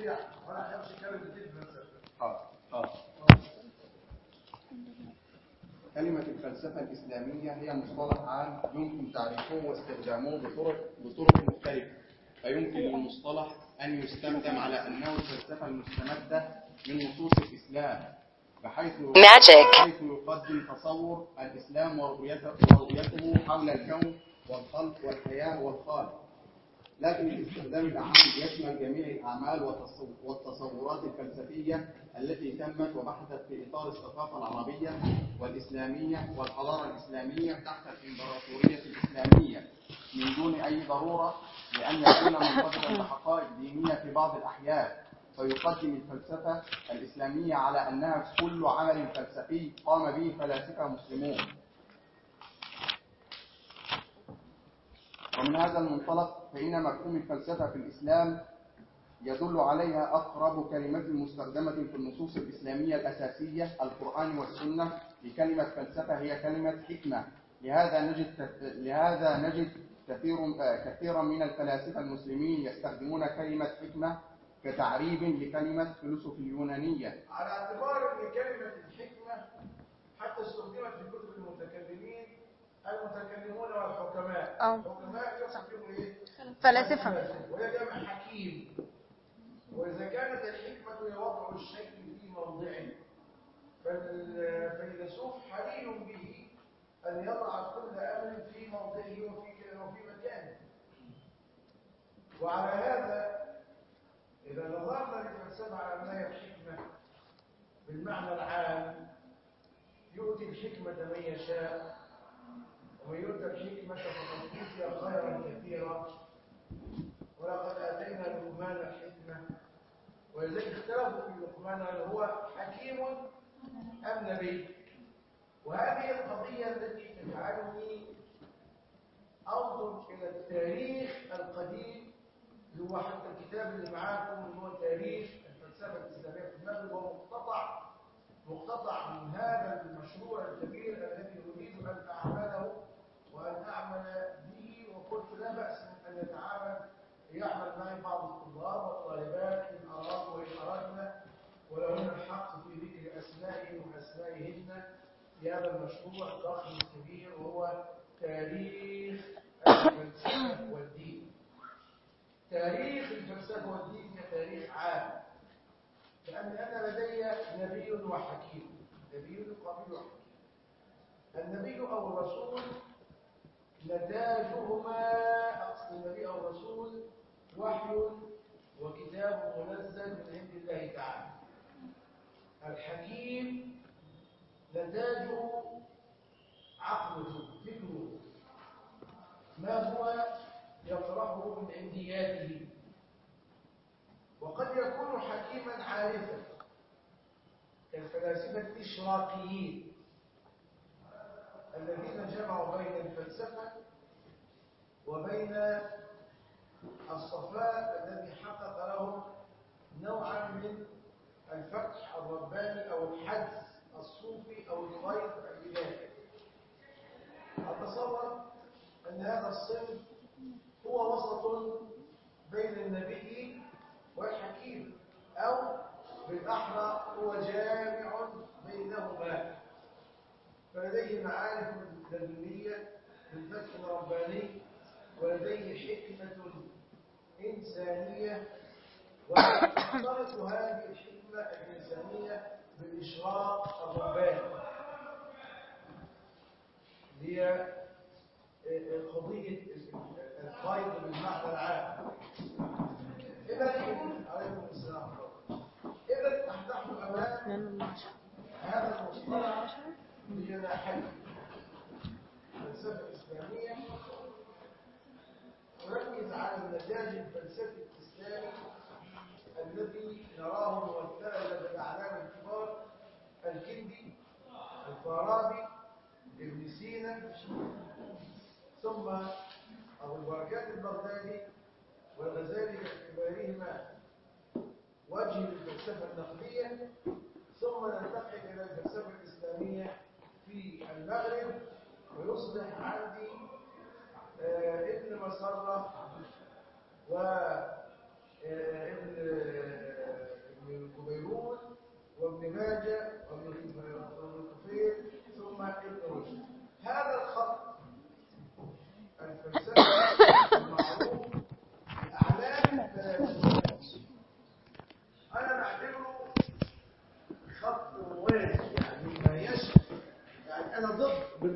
يعني ولا احبش اتكلم كتير في الفلسفه اه اه كلمة الفلسفة الإسلامية هي مصطلح عام يمكن تعريفه واستخدامه بطرق بطرق مختلفة فيمكن للمصطلح أن يستخدم على أنه الفلسفة المستمدة من نصوص الإسلام بحيث Magic. بحيث يقدم تصور الإسلام ورؤيته ورؤيته حول الكون والخلق والحياة والخالق لكن الاستخدام العام يشمل جميع الأعمال والتصو- والتصورات الفلسفية التي تمت وبحثت في إطار الثقافة العربية والإسلامية والحضارة الإسلامية تحت الإمبراطورية الإسلامية من دون أي ضرورة لأن يكون مرتبطا بحقائق دينية في بعض الأحيان فيقدم الفلسفة الإسلامية على أنها كل عمل فلسفي قام به فلاسفة مسلمون ومن هذا المنطلق فإن مفهوم الفلسفة في الإسلام يدل عليها أقرب كلمة مستخدمة في النصوص الإسلامية الأساسية القرآن والسنة لكلمة فلسفة هي كلمة حكمة لهذا نجد لهذا نجد كثير كثيرا من الفلاسفة المسلمين يستخدمون كلمة حكمة كتعريب لكلمة فلسفة اليونانية على اعتبار ان كلمه الحكمه حتى استخدمت في كتب المتكلمين المتكلمون والحكماء آه. الحكماء يصفهم ايه فلاسفة وهي جمع حكيم واذا كانت الحكمه هي وضع الشيء في موضعه فال- فالفيلسوف حري به ان يضع كل امر في موضعه وفي وفي مكانه وعلى هذا إذا نظرنا للفلسفة على أنها الحكمة بالمعنى العام يؤتي الحكمة من يشاء ومن يؤتى الحكمة فقد أوتي خيرا كثيرا ولقد آتينا لقمان الحكمة ولذلك اختلفوا في لقمان هل هو حكيم أم نبي وهذه القضية التي تجعلني أنظر إلى التاريخ القديم اللي هو حتى الكتاب اللي معاكم اللي هو تاريخ الفلسفة الإسلامية في المغرب هو مقتطع مقتطع من هذا المشروع الكبير الذي أريد أن أعمله وأن أعمل به وقلت لا بأس من أن يتعامل يعمل معي بعض الطلاب والطالبات إن أرادوا وإن أردنا ولهن الحق في ذكر أسمائهم وأسمائهن في هذا المشروع الضخم الكبير وهو تاريخ الفلسفة والدين تاريخ الفلسفة والدين كتاريخ عام لأن أنا لدي نبي وحكيم نبي قبيل وحكيم النبي أو الرسول نتاجهما أصل النبي أو الرسول وحي وكتاب منزل من عند الله تعالى الحكيم نتاجه عقله فكره ما هو يطرحه من عندياته وقد يكون حكيما عارفا كالفلاسفة الإشراقيين الذين جمعوا بين الفلسفة وبين الصفاء الذي حقق لهم نوعا من الفتح الرباني أو الحدس الصوفي أو الفيض الإلهي أتصور أن هذا الصنف هو وسط بين النبي والحكيم أو بالأحرى هو جامع بينهما فلديه معارف لدنية بالفتح الرباني ولديه حكمة إنسانية وتختلط هذه الحكمة الإنسانية بالإشراق الرباني هي قضية الفيض بالمعنى العام إذا عليكم السلام إذا نحن أمام هذا المصطلح بجناحين الفلسفة الإسلامية نركز على النتاج الفلسفي الإسلامي الذي نراه ممثلا لدى الأعلام الكبار الكندي الفارابي ابن سينا ثم أبو البركات البغدادي والغزالي باعتبارهما وجه الفلسفة النقدية ثم ننتقل إلى الفلسفة الإسلامية في المغرب ويصبح عندي آه ابن مسرة وابن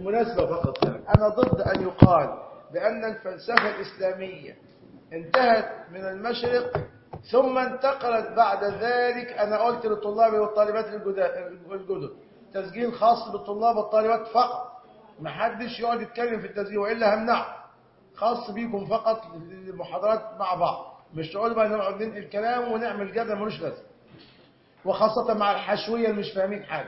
بالمناسبة فقط يعني أنا ضد أن يقال بأن الفلسفة الإسلامية انتهت من المشرق ثم انتقلت بعد ذلك أنا قلت للطلاب والطالبات الجدا- الجدد تسجيل خاص بالطلاب والطالبات فقط ما حدش يقعد يتكلم في التسجيل وإلا همنعه خاص بيكم فقط المحاضرات مع بعض مش تقعدوا بقى نقعد ننقل كلام ونعمل جدل ملوش لازمه وخاصة مع الحشوية اللي مش فاهمين حاجة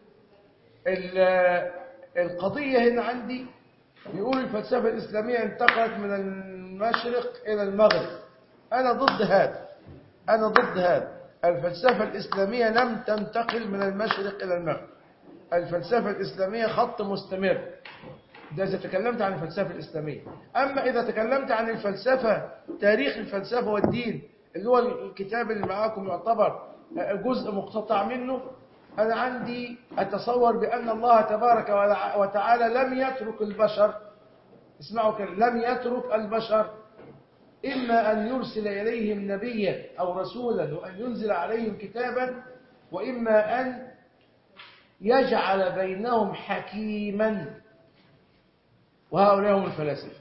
ال- القضية هنا عندي بيقول الفلسفة الإسلامية انتقلت من المشرق إلى المغرب أنا ضد هذا أنا ضد هذا الفلسفة الإسلامية لم تنتقل من المشرق إلى المغرب الفلسفة الإسلامية خط مستمر ده إذا تكلمت عن الفلسفة الإسلامية أما إذا تكلمت عن الفلسفة تاريخ الفلسفة والدين اللي هو الكتاب اللي معاكم يعتبر جزء مقتطع منه أنا عندي أتصور بأن الله تبارك وتعالى لم يترك البشر اسمعوا كلمة لم يترك البشر إما أن يرسل إليهم نبيا أو رسولا وأن ينزل عليهم كتابا وإما أن يجعل بينهم حكيما وهؤلاء هم الفلاسفة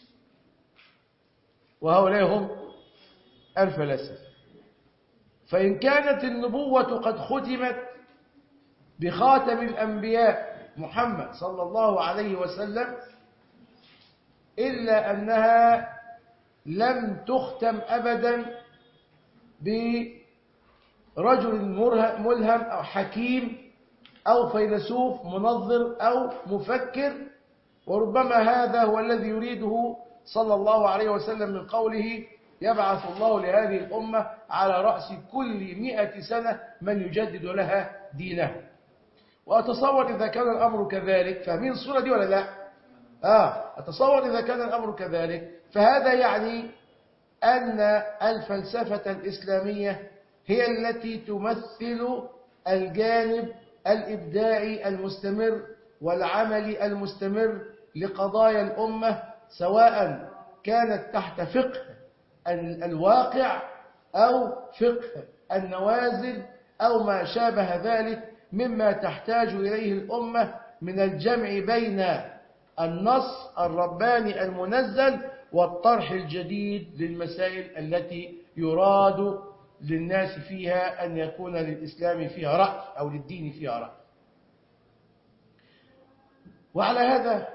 وهؤلاء هم الفلاسفة فإن كانت النبوة قد ختمت بخاتم الأنبياء محمد صلى الله عليه وسلم إلا أنها لم تختم أبدا برجل مره- ملهم أو حكيم أو فيلسوف منظر أو مفكر وربما هذا هو الذي يريده صلى الله عليه وسلم من قوله يبعث الله لهذه الأمة على رأس كل مئة سنة من يجدد لها دينها وأتصور إذا كان الأمر كذلك فاهمين الصورة دي ولا لا آه أتصور إذا كان الأمر كذلك فهذا يعني أن الفلسفة الإسلامية هي التي تمثل الجانب الإبداعي المستمر والعمل المستمر لقضايا الأمة سواء كانت تحت فقه ال- الواقع أو فقه النوازل أو ما شابه ذلك مما تحتاج إليه الأمة من الجمع بين النص الرباني المنزل والطرح الجديد للمسائل التي يراد للناس فيها أن يكون للإسلام فيها رأي أو للدين فيها رأي وعلى هذا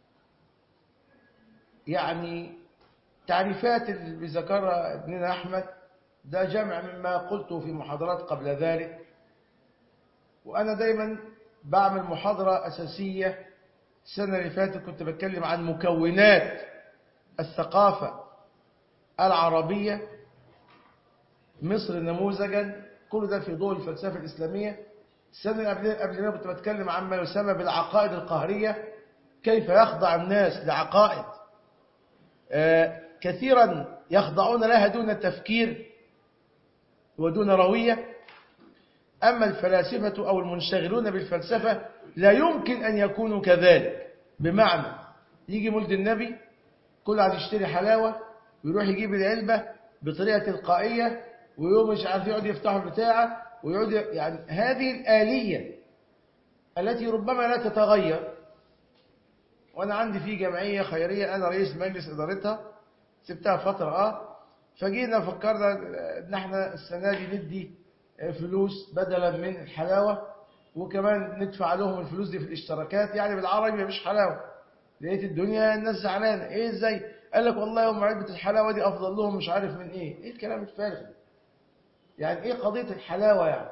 يعني تعريفات اللي ذكرها ابننا أحمد ده جمع مما قلته في محاضرات قبل ذلك وأنا دايما بعمل محاضرة أساسية السنة اللي فاتت كنت بتكلم عن مكونات الثقافة العربية مصر نموذجا كل ده في ضوء الفلسفة الإسلامية السنة اللي قبل- قبلنا كنت بتكلم عن ما يسمى بالعقائد القهرية كيف يخضع الناس لعقائد آه، كثيرا يخضعون لها دون تفكير ودون روية أما الفلاسفة أو المنشغلون بالفلسفة لا يمكن أن يكونوا كذلك بمعنى يجي مولد النبي كل عايز يشتري حلاوة ويروح يجيب العلبة بطريقة تلقائية ويوم مش عارف يقعد يفتح البتاعة ويقعد ي- يعني هذه الآلية التي ربما لا تتغير وأنا عندي في جمعية خيرية أنا رئيس مجلس إدارتها سبتها فترة آه فجينا فكرنا إن احنا السنة دي ندي فلوس بدلا من الحلاوة وكمان ندفع لهم الفلوس دي في الاشتراكات يعني بالعربي مفيش حلاوة لقيت الدنيا الناس زعلانة ايه ازاي قال لك والله يوم علبة الحلاوة دي افضل لهم مش عارف من ايه ايه الكلام الفارغ ده؟ يعني ايه قضية الحلاوة يعني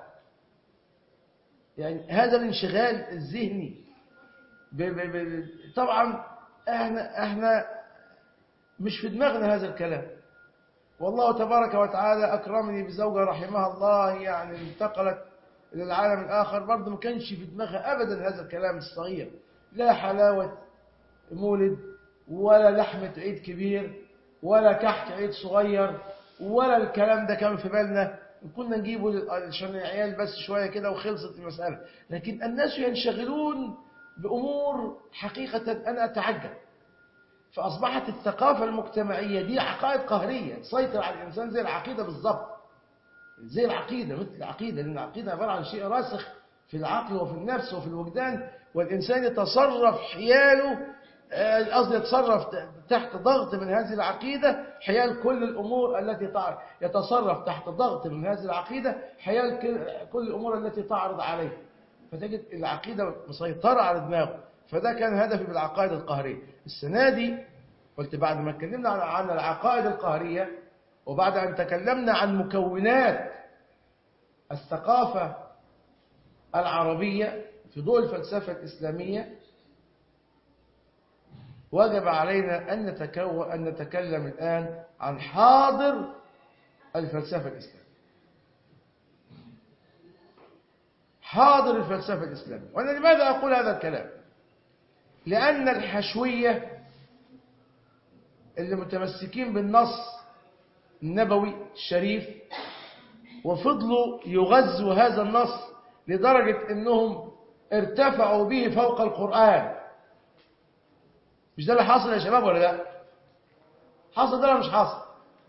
يعني هذا الانشغال الذهني ب ب ب طبعا احنا احنا مش في دماغنا هذا الكلام والله تبارك وتعالى أكرمني بزوجة رحمها الله يعني انتقلت إلى العالم الآخر برضه ما كانش في دماغها أبدا هذا الكلام الصغير لا حلاوة مولد ولا لحمة عيد كبير ولا كحك عيد صغير ولا الكلام ده كان في بالنا كنا نجيبه لل- عشان العيال بس شوية كده وخلصت المسألة لكن الناس ينشغلون بأمور حقيقة أنا أتعجب فأصبحت الثقافة المجتمعية دي عقائد قهرية تسيطر على الإنسان زي العقيدة بالظبط زي العقيدة مثل العقيدة لأن العقيدة عبارة عن شيء راسخ في العقل وفي النفس وفي الوجدان والإنسان يتصرف حياله آه، قصدي يتصرف تحت ضغط من هذه العقيدة حيال كل الأمور التي تعرض يتصرف تحت ضغط من هذه العقيدة حيال كل- كل الأمور التي تعرض عليه فتجد العقيدة مسيطرة على دماغه فده كان هدفي بالعقائد القهرية السنة دي قلت بعد ما اتكلمنا عن عن العقائد القهرية وبعد أن تكلمنا عن مكونات الثقافة العربية في ضوء الفلسفة الإسلامية وجب علينا أن نتكون أن نتكلم الآن عن حاضر الفلسفة الإسلامية حاضر الفلسفة الإسلامية وأنا لماذا أقول هذا الكلام لأن الحشوية اللي متمسكين بالنص النبوي الشريف وفضلوا يغزوا هذا النص لدرجة أنهم ارتفعوا به فوق القرآن مش ده اللي حاصل يا شباب ولا لا حاصل ده ولا مش حاصل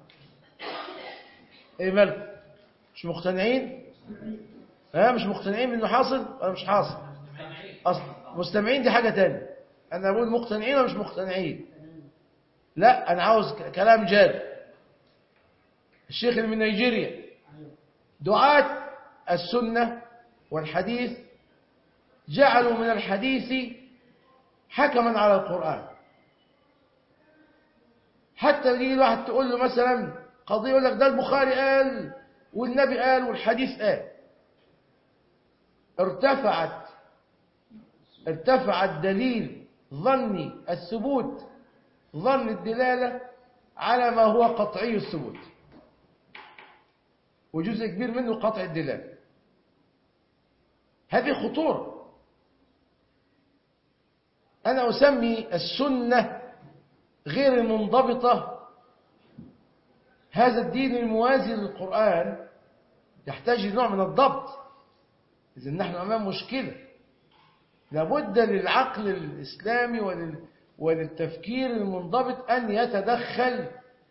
ايه مالكم مش مقتنعين ها مش مقتنعين بانه حاصل ولا مش حاصل اصلا مستمعين دي حاجه تانية انا بقول مقتنعين ولا مش مقتنعين لا انا عاوز ك- كلام جاد الشيخ اللي من نيجيريا دعاة السنة والحديث جعلوا من الحديث حكما على القرآن حتى يجي الواحد تقول له مثلا قضية يقول لك ده البخاري قال والنبي قال والحديث قال ارتفعت ارتفع الدليل ظني الثبوت ظن الدلالة على ما هو قطعي الثبوت وجزء كبير منه قطع الدلالة هذه خطورة أنا أسمي السنة غير المنضبطة هذا الدين الموازي للقرآن يحتاج لنوع من الضبط إذا نحن أمام مشكلة لابد للعقل الإسلامي ولل وللتفكير المنضبط أن يتدخل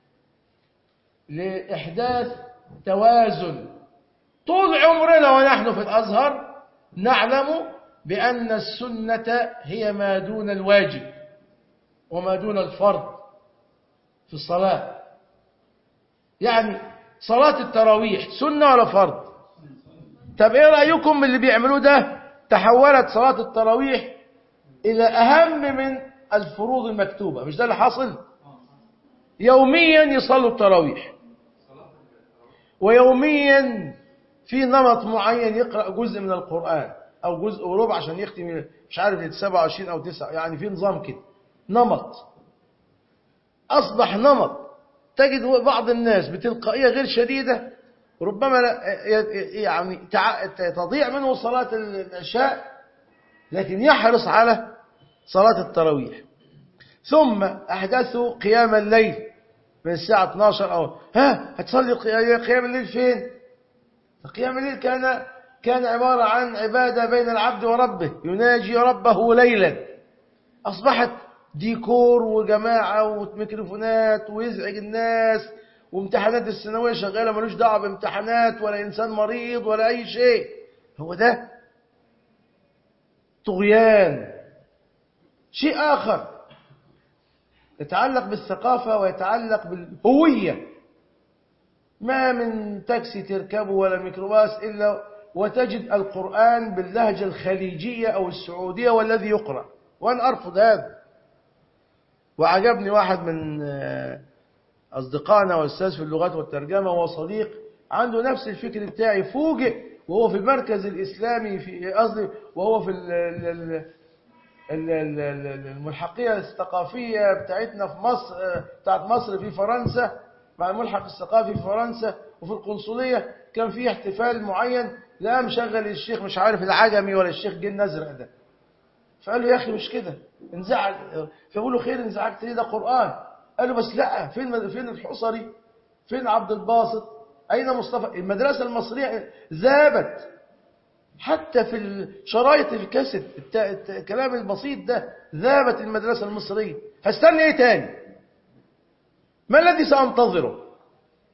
لإحداث توازن طول عمرنا ونحن في الأزهر نعلم بأن السنة هي ما دون الواجب وما دون الفرض في الصلاة يعني صلاة التراويح سنة ولا فرض طب ايه رأيكم من اللي بيعملوه ده تحولت صلاة التراويح إلى أهم من الفروض المكتوبة مش ده اللي حاصل يوميا يصلوا التراويح ويوميا في نمط معين يقرأ جزء من القرآن أو جزء وربع عشان يختم مش عارف 27 أو 9 يعني في نظام كده نمط أصبح نمط تجد بعض الناس بتلقائية غير شديدة ربما لا- يعني تع- تضيع منه صلاة العشاء لكن يحرص على صلاة التراويح ثم أحدثوا قيام الليل من الساعة 12 أو ها هتصلي قي- قيام الليل فين قيام الليل كان كان عبارة عن عبادة بين العبد وربه يناجي ربه ليلا أصبحت ديكور وجماعة وميكروفونات ويزعج الناس وامتحانات الثانوية شغالة ملوش دعوة بامتحانات ولا إنسان مريض ولا أي شيء هو ده طغيان شيء آخر يتعلق بالثقافة ويتعلق بالهوية ما من تاكسي تركبه ولا ميكروباص إلا وتجد القرآن باللهجة الخليجية أو السعودية والذي يقرأ وأنا أرفض هذا وعجبني واحد من آه، أصدقائنا والأستاذ في اللغات والترجمة وهو صديق عنده نفس الفكر بتاعي فوجئ وهو في المركز الإسلامي في قصدي وهو في ال- ال- ال- ال- ال- ال- الملحقية الثقافية بتاعتنا في مصر آه، بتاعت مصر في فرنسا مع الملحق الثقافي في فرنسا وفي القنصلية كان في احتفال معين لا مشغل الشيخ مش عارف العجمي ولا الشيخ جن أزرق ده فقال له يا أخي مش كده انزعج فبقول له خير انزعجت ليه ده قرآن قال له بس لا فين فين الحصري فين عبد الباسط أين مصطفى المدرسة المصرية ذابت حتى في شرايط الكاسيت الت- الت- الكلام البسيط ده ذابت المدرسة المصرية هستنى ايه تاني ما الذي سأنتظره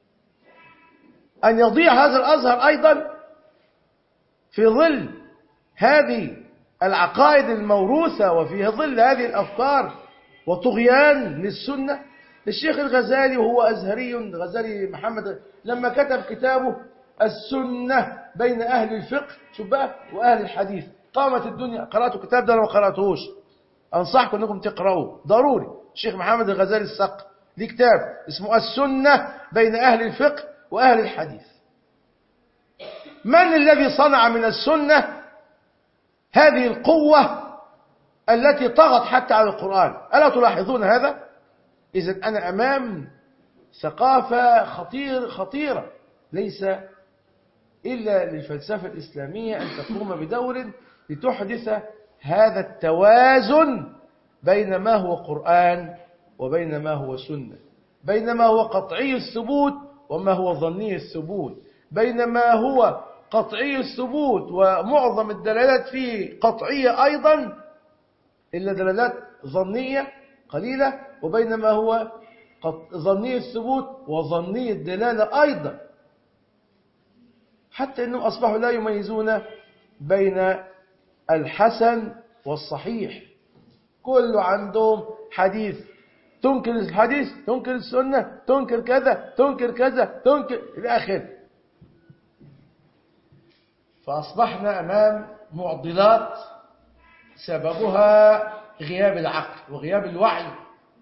أن يضيع هذا الأزهر أيضا في ظل هذه العقائد الموروثة وفي ظل هذه الأفكار وطغيان للسنة الشيخ الغزالي وهو أزهري الغزالي محمد لما كتب كتابه السنة بين أهل الفقه شوف بقى وأهل الحديث قامت الدنيا قرأتوا الكتاب ده لو ما قرأتوش أنصحكم أنكم تقرأوه ضروري الشيخ محمد الغزالي السق ليه كتاب اسمه السنة بين أهل الفقه وأهل الحديث من الذي صنع من السنة هذه القوة التي طغت حتى على القرآن ألا تلاحظون هذا؟ إذا أنا أمام ثقافة خطير خطيرة ليس إلا للفلسفة الإسلامية أن تقوم بدور لتحدث هذا التوازن بين ما هو قرآن وبين ما هو سنة بين ما هو قطعي الثبوت وما هو ظني الثبوت بين ما هو قطعي الثبوت ومعظم الدلالات فيه قطعية أيضا إلا دلالات ظنية قليلة وبين ما هو ظني الثبوت وظني الدلالة أيضا حتى أنهم أصبحوا لا يميزون بين الحسن والصحيح كل عندهم حديث تنكر الحديث تنكر السنة تنكر كذا تنكر كذا تنكر إلى آخره فأصبحنا أمام معضلات سببها غياب العقل وغياب الوعي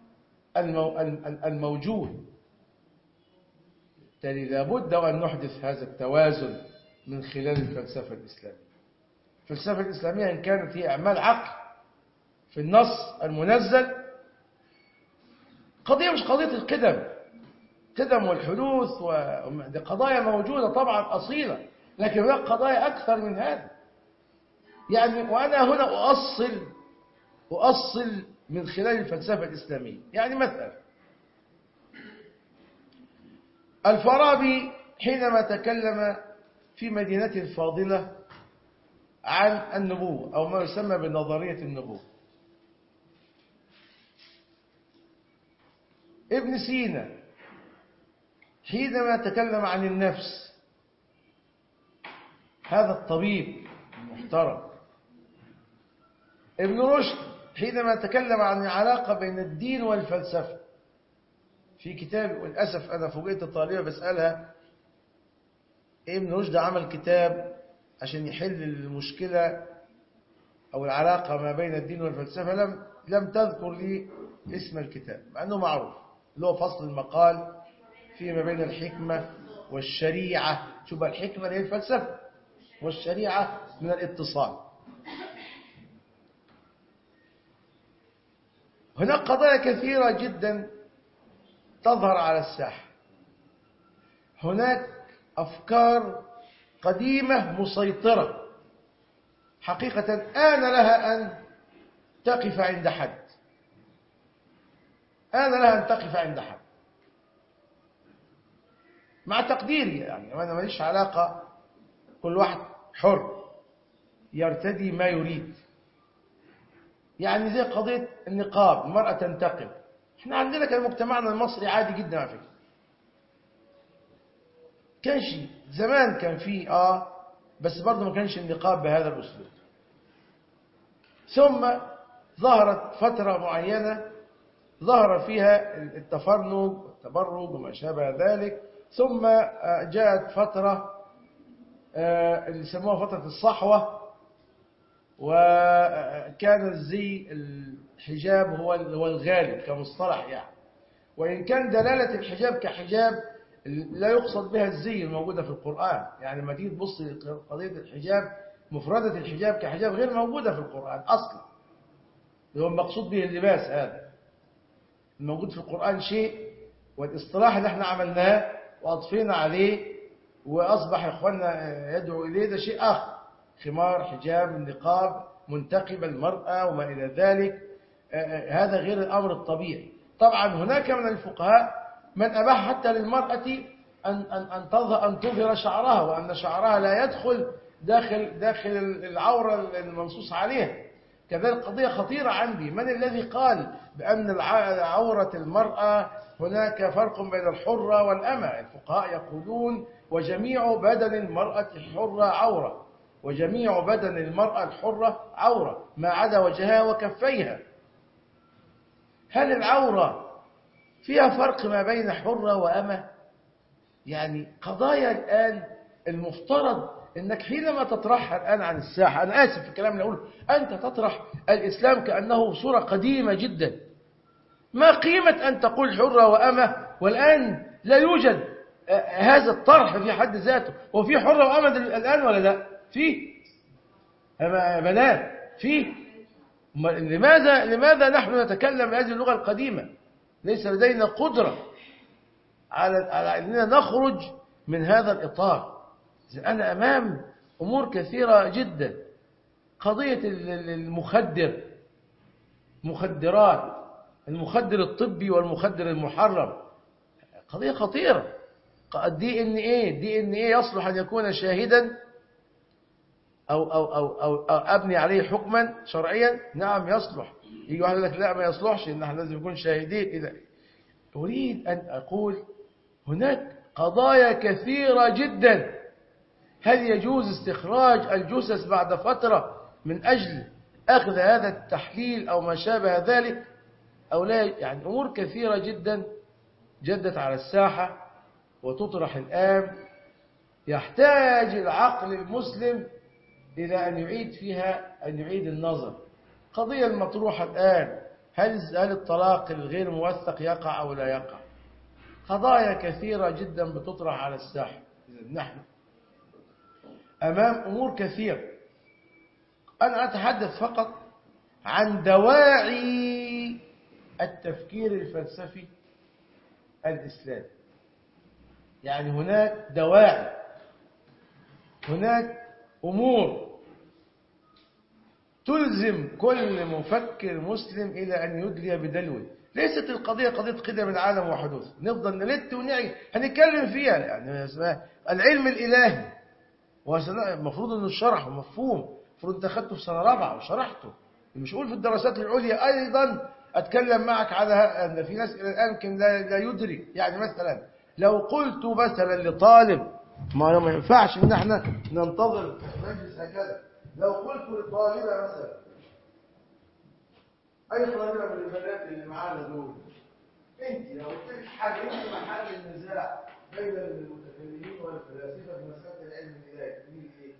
الموجود بالتالي لابد أن نحدث هذا التوازن من خلال الفلسفة الإسلامية الفلسفة الإسلامية إن كانت هي أعمال عقل في النص المنزل قضية مش قضية القدم القدم والحدوث ودي قضايا موجودة طبعا أصيلة لكن هناك قضايا أكثر من هذا يعني وأنا هنا أؤصل أؤصل من خلال الفلسفة الإسلامية يعني مثلا الفارابي حينما تكلم في مدينته الفاضلة عن النبوة أو ما يسمى بنظرية النبوة ابن سينا حينما تكلم عن النفس هذا الطبيب المحترم ابن رشد حينما تكلم عن العلاقة بين الدين والفلسفة في كتاب وللأسف أنا فوجئت الطالبة بسألها ابن رشد عمل كتاب عشان يحل المشكلة أو العلاقة ما بين الدين والفلسفة لم لم تذكر لي اسم الكتاب مع أنه معروف اللي هو فصل المقال فيما بين الحكمة والشريعة شوف الحكمة هي الفلسفة والشريعة من الاتصال هناك قضايا كثيرة جدا تظهر على الساحة هناك أفكار قديمة مسيطرة حقيقة آن لها أن تقف عند حد آن لها أن تقف عند حد مع تقديري يعني أنا ماليش علاقة كل واحد حر يرتدي ما يريد يعني زي قضية النقاب المرأة تنتقب احنا عندنا كان مجتمعنا المصري عادي جدا على فكرة كانش زمان كان فيه اه بس برضه ما كانش النقاب بهذا الاسلوب ثم ظهرت فترة معينة ظهر فيها التفرنج والتبرج وما شابه ذلك ثم جاءت فترة اللي يسموها فترة الصحوة وكان الزي الحجاب هو هو الغالب كمصطلح يعني وإن كان دلالة الحجاب كحجاب لا يقصد بها الزي الموجودة في القرآن يعني لما تيجي تبص قضية الحجاب مفردة الحجاب كحجاب غير موجودة في القرآن أصلا اللي هو المقصود به اللباس هذا الموجود في القرآن شيء والاصطلاح اللي احنا عملناه وأضفينا عليه وأصبح إخواننا يدعو إليه ده شيء آخر خمار حجاب النقاب منتقب المرأة وما إلى ذلك هذا غير الأمر الطبيعي طبعا هناك من الفقهاء من أباح حتى للمرأة أن, أن, أن, تظهر, أن تظهر شعرها وأن شعرها لا يدخل داخل, داخل العورة المنصوص عليها كذلك قضية خطيرة عندي من الذي قال بأن عورة المرأة هناك فرق بين الحرة والأمة الفقهاء يقولون وجميع بدن المرأة الحرة عورة وجميع بدن المرأة الحرة عورة ما عدا وجهها وكفيها هل العورة فيها فرق ما بين حرة وأمة يعني قضايا الآن المفترض أنك حينما تطرحها الآن عن الساحة أنا آسف في الكلام اللي أقوله أنت تطرح الإسلام كأنه صورة قديمة جدا ما قيمة أن تقول حرة وأمة والآن لا يوجد آه، هذا الطرح في حد ذاته وفي حرة وأمة الآن ولا لا في أما بنات في أما لماذا لماذا نحن نتكلم بهذه اللغة القديمة ليس لدينا قدرة على على أننا نخرج من هذا الإطار إذن أنا أمام أمور كثيرة جدا قضية ال- ال- المخدر مخدرات المخدر الطبي والمخدر المحرم قضية خطيرة الدي ان ايه الدي ان ايه يصلح ان يكون شاهدا أو, أو, أو, أو, أو أبني عليه حكما شرعيا نعم يصلح يجي واحد يقول لك لا ما يصلحش إن احنا لازم نكون شاهدين إذا أريد أن أقول هناك قضايا كثيرة جدا هل يجوز استخراج الجثث بعد فترة من أجل أخذ هذا التحليل أو ما شابه ذلك أو لا يعني أمور كثيرة جدا جدت على الساحة وتطرح الآن يحتاج العقل المسلم إلى أن يعيد فيها أن يعيد النظر قضية المطروحة الآن هل هل الطلاق الغير موثق يقع أو لا يقع قضايا كثيرة جدا بتطرح على الساحة إذا نحن أمام أمور كثيرة أنا أتحدث فقط عن دواعي التفكير الفلسفي الإسلامي يعني هناك دواعي هناك أمور تلزم كل مفكر مسلم إلى أن يدلي بدلوه ليست القضية قضية قدم العالم وحدوث نفضل نلت ونعي هنتكلم فيها يعني اسمها العلم الإلهي المفروض أنه شرح ومفهوم المفروض أنت أخذته في سنة رابعة وشرحته مش أقول في الدراسات العليا أيضا أتكلم معك على أن في ناس إلى الآن يمكن لا, لا يدري يعني مثلا لو قلت مثلا لطالب ما ما ينفعش ان احنا ننتظر مجلس هكذا لو قلت لطالبة مثلا اي طالبة من البنات اللي معانا دول انت لو قلت لك حاجه انت محل النزاع بين المتكلمين والفلاسفه في مساله العلم الالهي تقولي ايه؟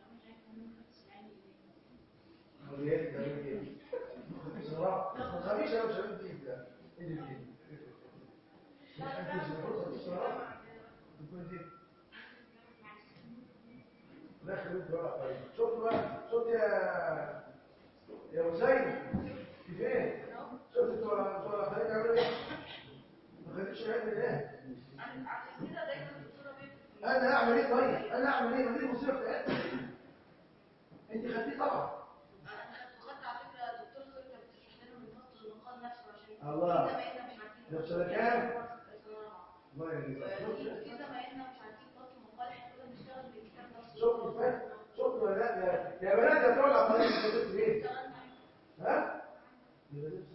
مريات تعمل ايه؟ بصراحه ما تخافيش يا باشا انت ايه اللي فيه؟ انت مش المفروض بصراحه تكون دي داخل انت بقى طيب شوف بقى شوف يا يا حسين في فين؟ شفت بتوع بتوع الخليج عملوا ايه؟ ما خليكش علم الله انا اعمل ايه طيب؟ انا اعمل ايه؟ ما دي المصيبه بتاعتي انت خدتيه طبعا الله ده في سنه كام؟ الله يجزاك شوف الفرق شوف ولا لا يا- يا بنات يا بتوع العقليه انتوا كنتوا ايه؟ ها؟ يبقى لبس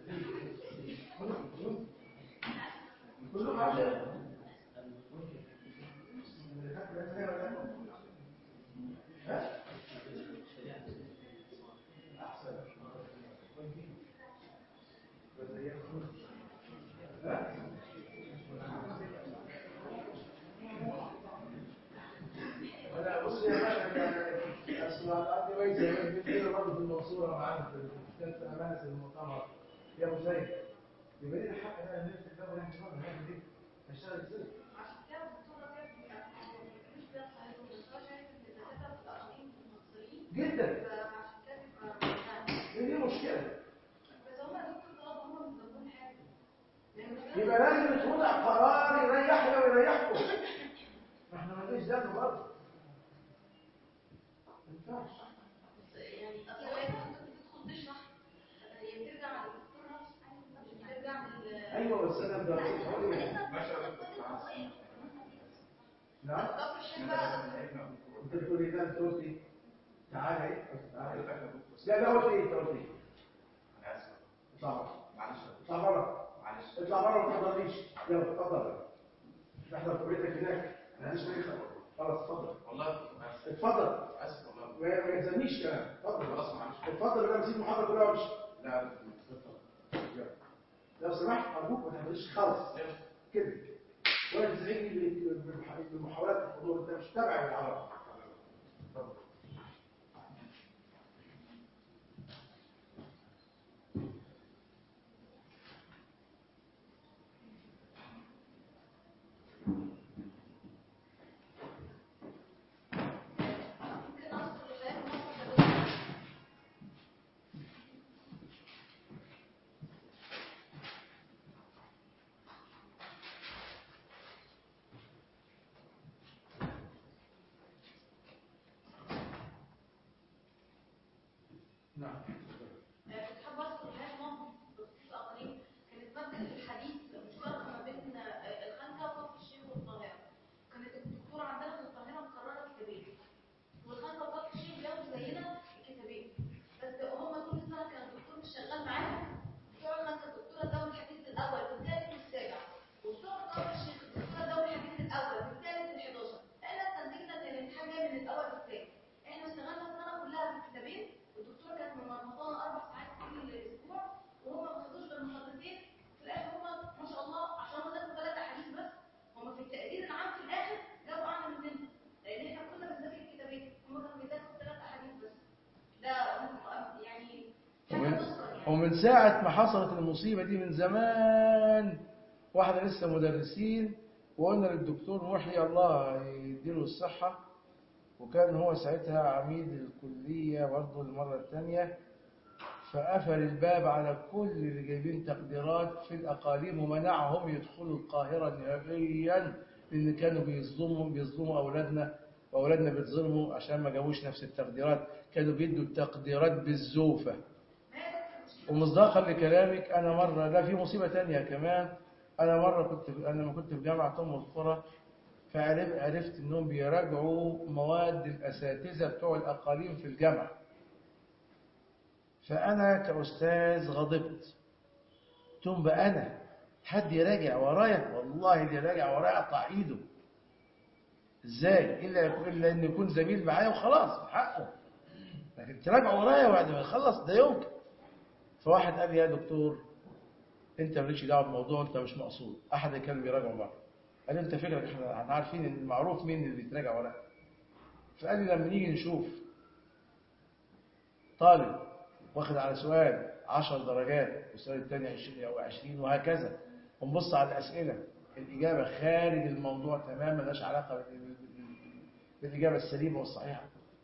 كلهم عشان ها؟ احسن ها؟ انا بص يا باشا اصل قعدت كويس كده برضه في المنصوره معانا في كانت امانه المؤتمر يا ابو زيد يبقى لي الحق ان انا نلف الباب ونحكي برضه هنعمل ايه؟ هشتغل ازاي؟ جدا ايه دي مشكله يبقى لازم توضع قرار يريحنا ويريحكم ما احنا مالناش ذنب برضه ما ينفعش ايوه بس انا بدي أقول إيه؟ نعم انت بتقول ايه ده انت قلت ايه؟ تعالى ايه؟ تعالى لا لا قلت ايه انت قلت ايه؟ اطلع بره اطلع بره اطلع بره ما تفضليش يلا اتفضل احنا في كليتك هناك ماليش طريقه خلاص اتفضل والله اتفضل اسف ما ما يلزمنيش كلام اتفضل خلاص معلش اتفضل انا نسيب المحاضره كلها وامشي لا اتفضل لو سمحت ارجوك ما تعملش خالص كده ولا تزعجني بال- بالمح- بالمحاولات الحضور انت مش تابع للعرب اتفضل. ممكن أذكر الآيات مرة نعم كنت حابة أذكر الآيات مرة بخصوص أقاليم كانت مادة الحديث مشتركة ما بين الخنكة وكفر الشيخ والقاهرة كانت الدكتورة عندنا في القاهرة مقررة كتابين والخنكة وكفر الشيخ بياخدوا زينا الكتابين بس هما طول السنة كان الدكتور مش شغال معاهم بتوع الخنكة الدكتورة اداهم الحديث الأول في الثالث والسابع وبتوع كفر الشيخ الدكتورة اداهم الحديث الأول في الثالث والحداشر احنا استنتجنا إن الامتحان جاي من الأول للثاني احنا اشتغلنا السنة كلها في الكتابين والدكتورة كانت مرمطانا أربع ساعات كل أسبوع وهم ما خدوش غير محاضرتين في الآخر هم ما شاء الله عشان هم ذاكروا ثلاث أحاديث بس هم في التقدير العام في الآخر جابوا أعلى مننا لأن احنا كنا بنذاكر الكتابين هم كانوا بيذاكروا ثلاث أحاديث بس ده يعني حاجة ومن, تذكر يعني ومن ساعة ما حصلت المصيبة دي من زمان واحنا لسه مدرسين وقلنا للدكتور محي الله يديله الصحة وكان هو ساعتها عميد الكلية برضه المرة الثانية فقفل الباب على كل اللي جايبين تقديرات في الأقاليم ومنعهم يدخلوا القاهرة نهائيا لأن كانوا بيظلموا بيظلموا أولادنا وأولادنا بيتظلموا عشان ما جابوش نفس التقديرات كانوا بيدوا التقديرات بالزوفة ما هي بس المشكلة ومصداقا لكلامك انا مره لا في مصيبه تانية كمان انا مره كنت في انا لما كنت في جامعه ام القرى فعرفت عرفت انهم بيراجعوا مواد الاساتذه بتوع الاقاليم في الجامعه فانا كاستاذ غضبت ثم بقى انا حد يراجع ورايا والله اللي يراجع ورايا اقطع ايده ازاي الا يكون الا ان يكون زميل معايا وخلاص حقه لكن تراجع ورايا بعد ما يخلص ده يمكن فواحد قال لي يا دكتور انت مالكش دعوه بالموضوع انت مش مقصود احد اللي كانوا بيراجعوا بعض قال لي انت فكرك احنا احنا عارفين ان المعروف مين اللي بيتراجع وراك فقال لي لما نيجي نشوف طالب واخد على سؤال 10 درجات والسؤال الثاني 20 او 20 وهكذا ونبص على الاسئله الاجابه خارج الموضوع تماما ملهاش علاقه بال- بال- بالاجابه السليمه والصحيحه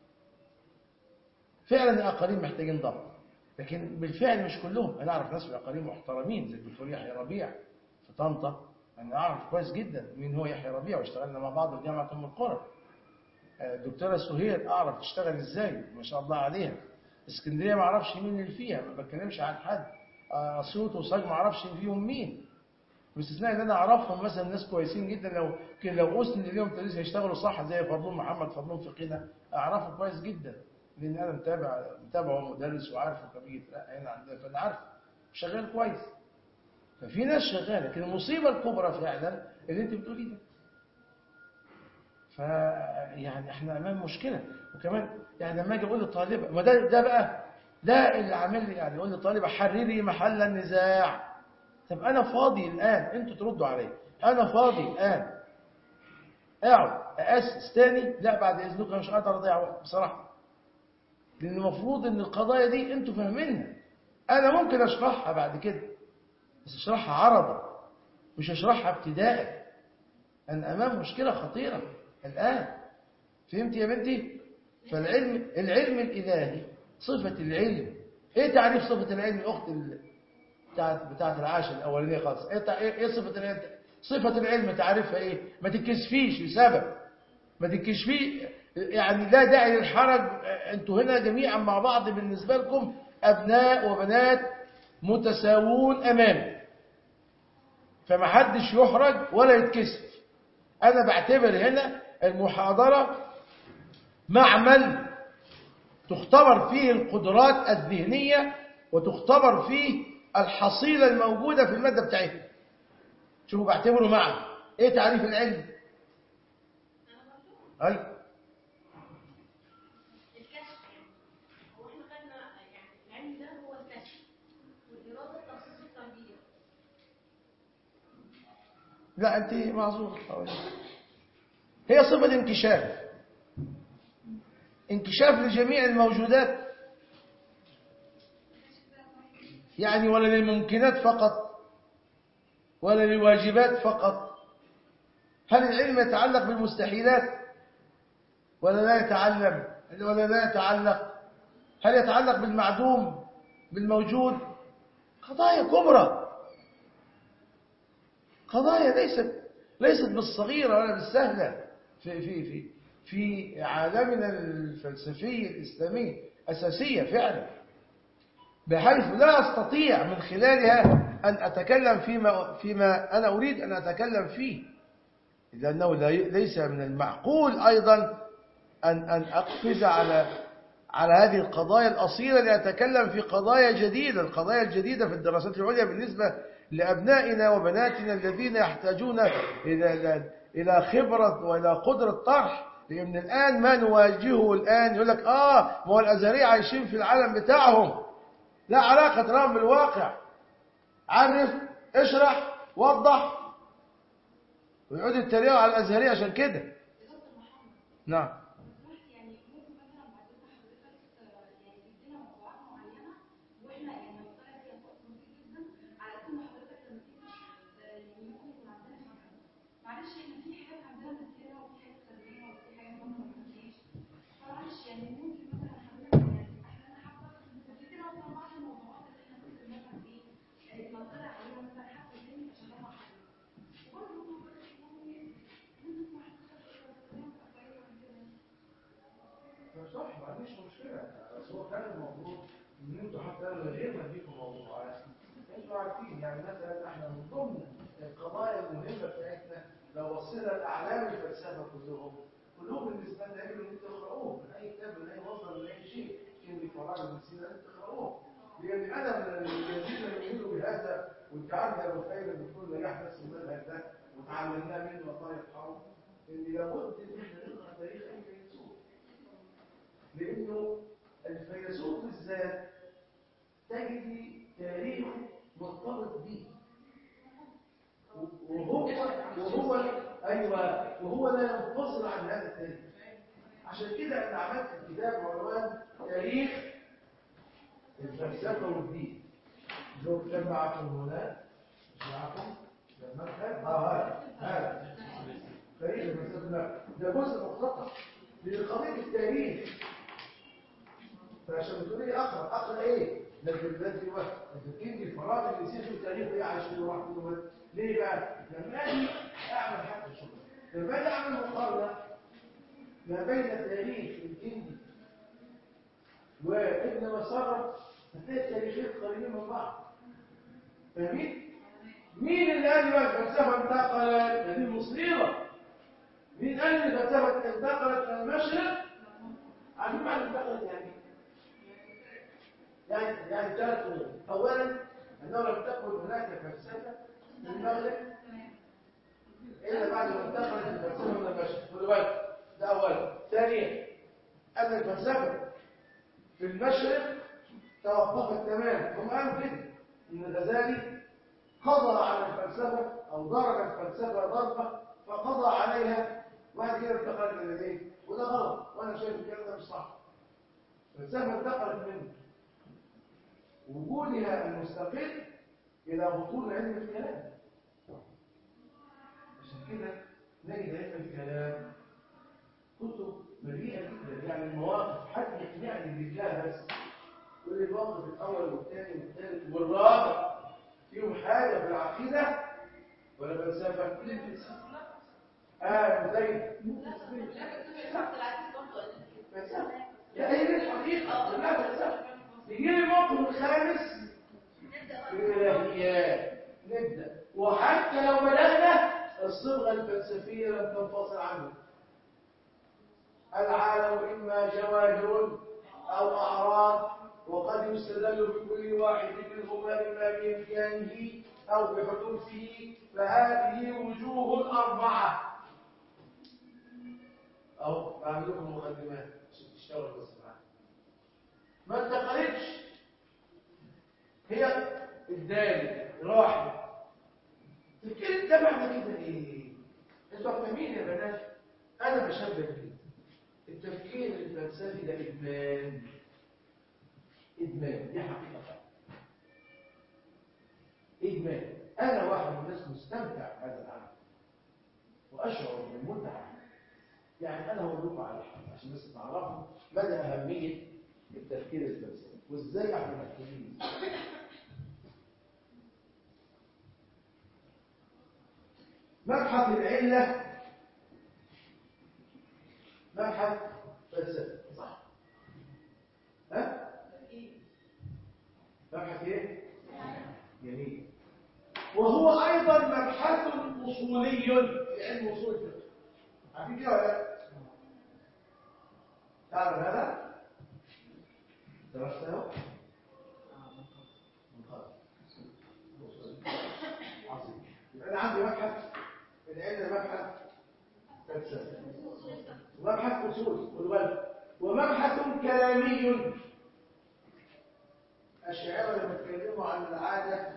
فعلا الاقاليم محتاجين ضبط لكن بالفعل مش كلهم انا اعرف ناس في الاقاليم محترمين زي الدكتور يحيى ربيع في طنطا انا اعرف كويس جدا مين هو يحيى ربيع واشتغلنا مع بعض في جامعه ام القرى آه، الدكتوره سهير اعرف تشتغل ازاي ما شاء الله عليها اسكندريه ما اعرفش مين اللي فيها ما بتكلمش عن حد آه، اسيوط وصاج ما اعرفش فيهم مين باستثناء ان انا اعرفهم مثلا ناس كويسين جدا لو كان لو اسند اليوم تدريس هيشتغلوا صح زي فضلون محمد فضلون فقينا اعرفه كويس جدا لان انا متابع متابعه ومدرس وعارفه كان بيجي يترقى هنا عندنا فانا عارف شغال كويس ففي ناس شغاله لكن المصيبه الكبرى فعلا اللي انت بتقوليه ده ف يعني احنا امام مشكله وكمان يعني لما اجي اقول للطالبه ما ده ده بقى ده اللي عامل لي يعني يقول للطالبه حرري محل النزاع طب انا فاضي الان انتوا تردوا عليا انا فاضي الان اقعد اسس تاني لا بعد اذنكم أنا مش قادر اضيع وقت بصراحه لان المفروض ان القضايا دي انتوا فاهمينها انا ممكن اشرحها بعد كده بس اشرحها عرضا مش اشرحها ابتداء انا امام مشكله خطيره الان فهمت يا بنتي فالعلم العلم الالهي صفه العلم ايه تعريف صفه العلم الاخت ال- بتاعت بتاعت العاشر الاولانيه خالص ايه تع- ايه إيه صفه العلم صفه العلم تعرفها ايه ما تتكسفيش لسبب ما تتكشفي يعني لا داعي للحرج انتوا هنا جميعا مع بعض بالنسبة لكم أبناء وبنات متساوون أمامي فما حدش يحرج ولا يتكسف أنا بعتبر هنا المحاضرة معمل تختبر فيه القدرات الذهنية وتختبر فيه الحصيلة الموجودة في المادة بتاعتها شوفوا بعتبره معمل ايه تعريف العلم أنا برضو أي الكشف لا أنت معذور هي صفة انكشاف انكشاف لجميع الموجودات يعني ولا للممكنات فقط ولا للواجبات فقط هل العلم يتعلق بالمستحيلات ولا لا يتعلم ولا لا يتعلق هل يتعلق بالمعدوم بالموجود قضايا كبرى قضايا ليست ليست بالصغيرة ولا بالسهلة في في في في عالمنا الفلسفي الإسلامي أساسية فعلا بحيث لا أستطيع من خلالها أن أتكلم فيما فيما أنا أريد أن أتكلم فيه لأنه لا- ليس من المعقول أيضا أن أن أقفز على على هذه القضايا الأصيلة لأتكلم في قضايا جديدة القضايا الجديدة في الدراسات العليا بالنسبة لأبنائنا وبناتنا الذين يحتاجون إلى إلى إلى خبرة وإلى قدرة طرح لأن الآن ما نواجهه الآن يقول لك آه ما هو الأزهرية عايشين في العالم بتاعهم لا علاقة لهم بالواقع عرف اشرح وضح ويقعدوا يتريقوا على الأزهرية عشان كده يا دكتور محمد نعم يعني ممكن مثلا بعد كده حضرتك يعني تدينا موضوعات معينه واحنا يعني نطلع فيها في وقت بسيط جدا على اساس ان حضرتك لما تيجي يعني ممكن يكون عندنا فكره معلش احنا في حاجات عندنا نسينا وفي حاجات خدناها وفي حاجات ما خدناهاش فمعلش يعني ممكن مثلا حضرتك يعني احنا حابه تدينا مثلا بعض الموضوعات اللي احنا ممكن مثلا ايه نطلع عليها مثلا حتى تاني عشان نسمع حضرتك وبرضه ممكن نسمع صح ما عنديش مشكلة بس هو كان المفروض ان انتوا حتى من غير ما اديكم موضوعات انتوا عارفين يعني مثلا احنا من ضمن القضايا المهمة بتاعتنا لو بصينا لاعلام الفلسفة كلهم كلهم بالنسبة لنا يجب ان انتوا تقرأوه من اي كتاب من اي مصدر من اي شيء كلمة فراغ من سينا انتوا تقرأوه لان انا من الذين يؤمنوا بهذا وانت عارف يا ابو خير الدكتور نجاح نفس المنهج ده وتعلمناه منه الله يرحمه ان لابد ان احنا نقرا تاريخ اي فيلسوف لأنه الفيلسوف بالذات تجد تاريخ مرتبط به وهو وهو أيوة وهو لا ينفصل عن هذا التاريخ عشان كده أنا عملت كتاب عنوان تاريخ الفلسفة والدين لو كان معكم هنا مش معكم لما كان اه هذا هذا تاريخ الفلسفة لا ده جزء مختصر لقضية التاريخ فعشان بتقول لي اقرا اقرا ايه لكن دلوقتي هو لكن الفراغ اللي يصير في التاريخ ايه عايش له واحد منهم ليه بقى لما اجي اعمل حتى شغل لما اجي اعمل مقارنه ما بين تاريخ الهندي وابن مسار هتلاقي التاريخين قريبين من بعض فاهمين مين اللي قال بقى الفلسفه انتقلت هذه مصيبه مين قال ان الفلسفه انتقلت من المشرق عارفين معنى انتقلت يعني إيه؟ يعني يعني ثلاث امور اولا انه لم تكن هناك فلسفه في المغرب الا بعد ما انتقلت الفلسفه من المشرق خدوا بالك ده اولا ثانيا ان الفلسفه في المشرق توقفت تماما هم قالوا كده ان الغزالي قضى على الفلسفه او ضرب الفلسفه ضربه فقضى عليها وبعد كده انتقلت الى الايه وده غلط وانا شايف الكلام ده مش صح الفلسفه انتقلت منه وجودها المستقل إلى بطول علم الكلام عشان كده نجد علم الكلام كتب مليئة جدا يعني المواقف حد يقنعني بالله بس يقول لي الموقف الأول والثاني والثالث والرابع فيهم حاجة في العقيدة ولا فلسفة؟ آه زي فلسفة لا هي دي الحقيقة كلها فلسفة يجي لي الموقف الخامس الإلهيات نبدأ وحتى لو بدأنا الصبغة الفلسفية لم تنفصل عنه العالم إما جواهر أو أعراض وقد يستدل بكل واحد منهما إما بإمكانه أو بحدوثه فهذه وجوه أربعة أو بعمل لكم مقدمات عشان تشتغلوا بس معايا ما انتقلتش هي الدال راحت التفكير ده معنى كده ايه انتوا فاهمين يا بنات انا بشبه كده التفكير الفلسفي ده ادمان ادمان دي حقيقه فعلا. ادمان انا واحد من الناس مستمتع بهذا العمل واشعر بالمتعه يعني انا هقول لكم على حاجه عشان بس تعرفوا مدى اهميه التفكير الفلسفي وازاي احنا محتاجين مبحث العله مبحث فلسفي صح ها مبحث ايه جميل وهو ايضا مبحث اصولي في علم اصول الفقه عارفين كده ولا لا تعرف هذا درسته من قبل. عظيم يبقى انا عندي مبحث العلم مبحث فلسفي ومبحث اصول خد بالك ومبحث كلامي الشاعر لما اتكلموا عن العاده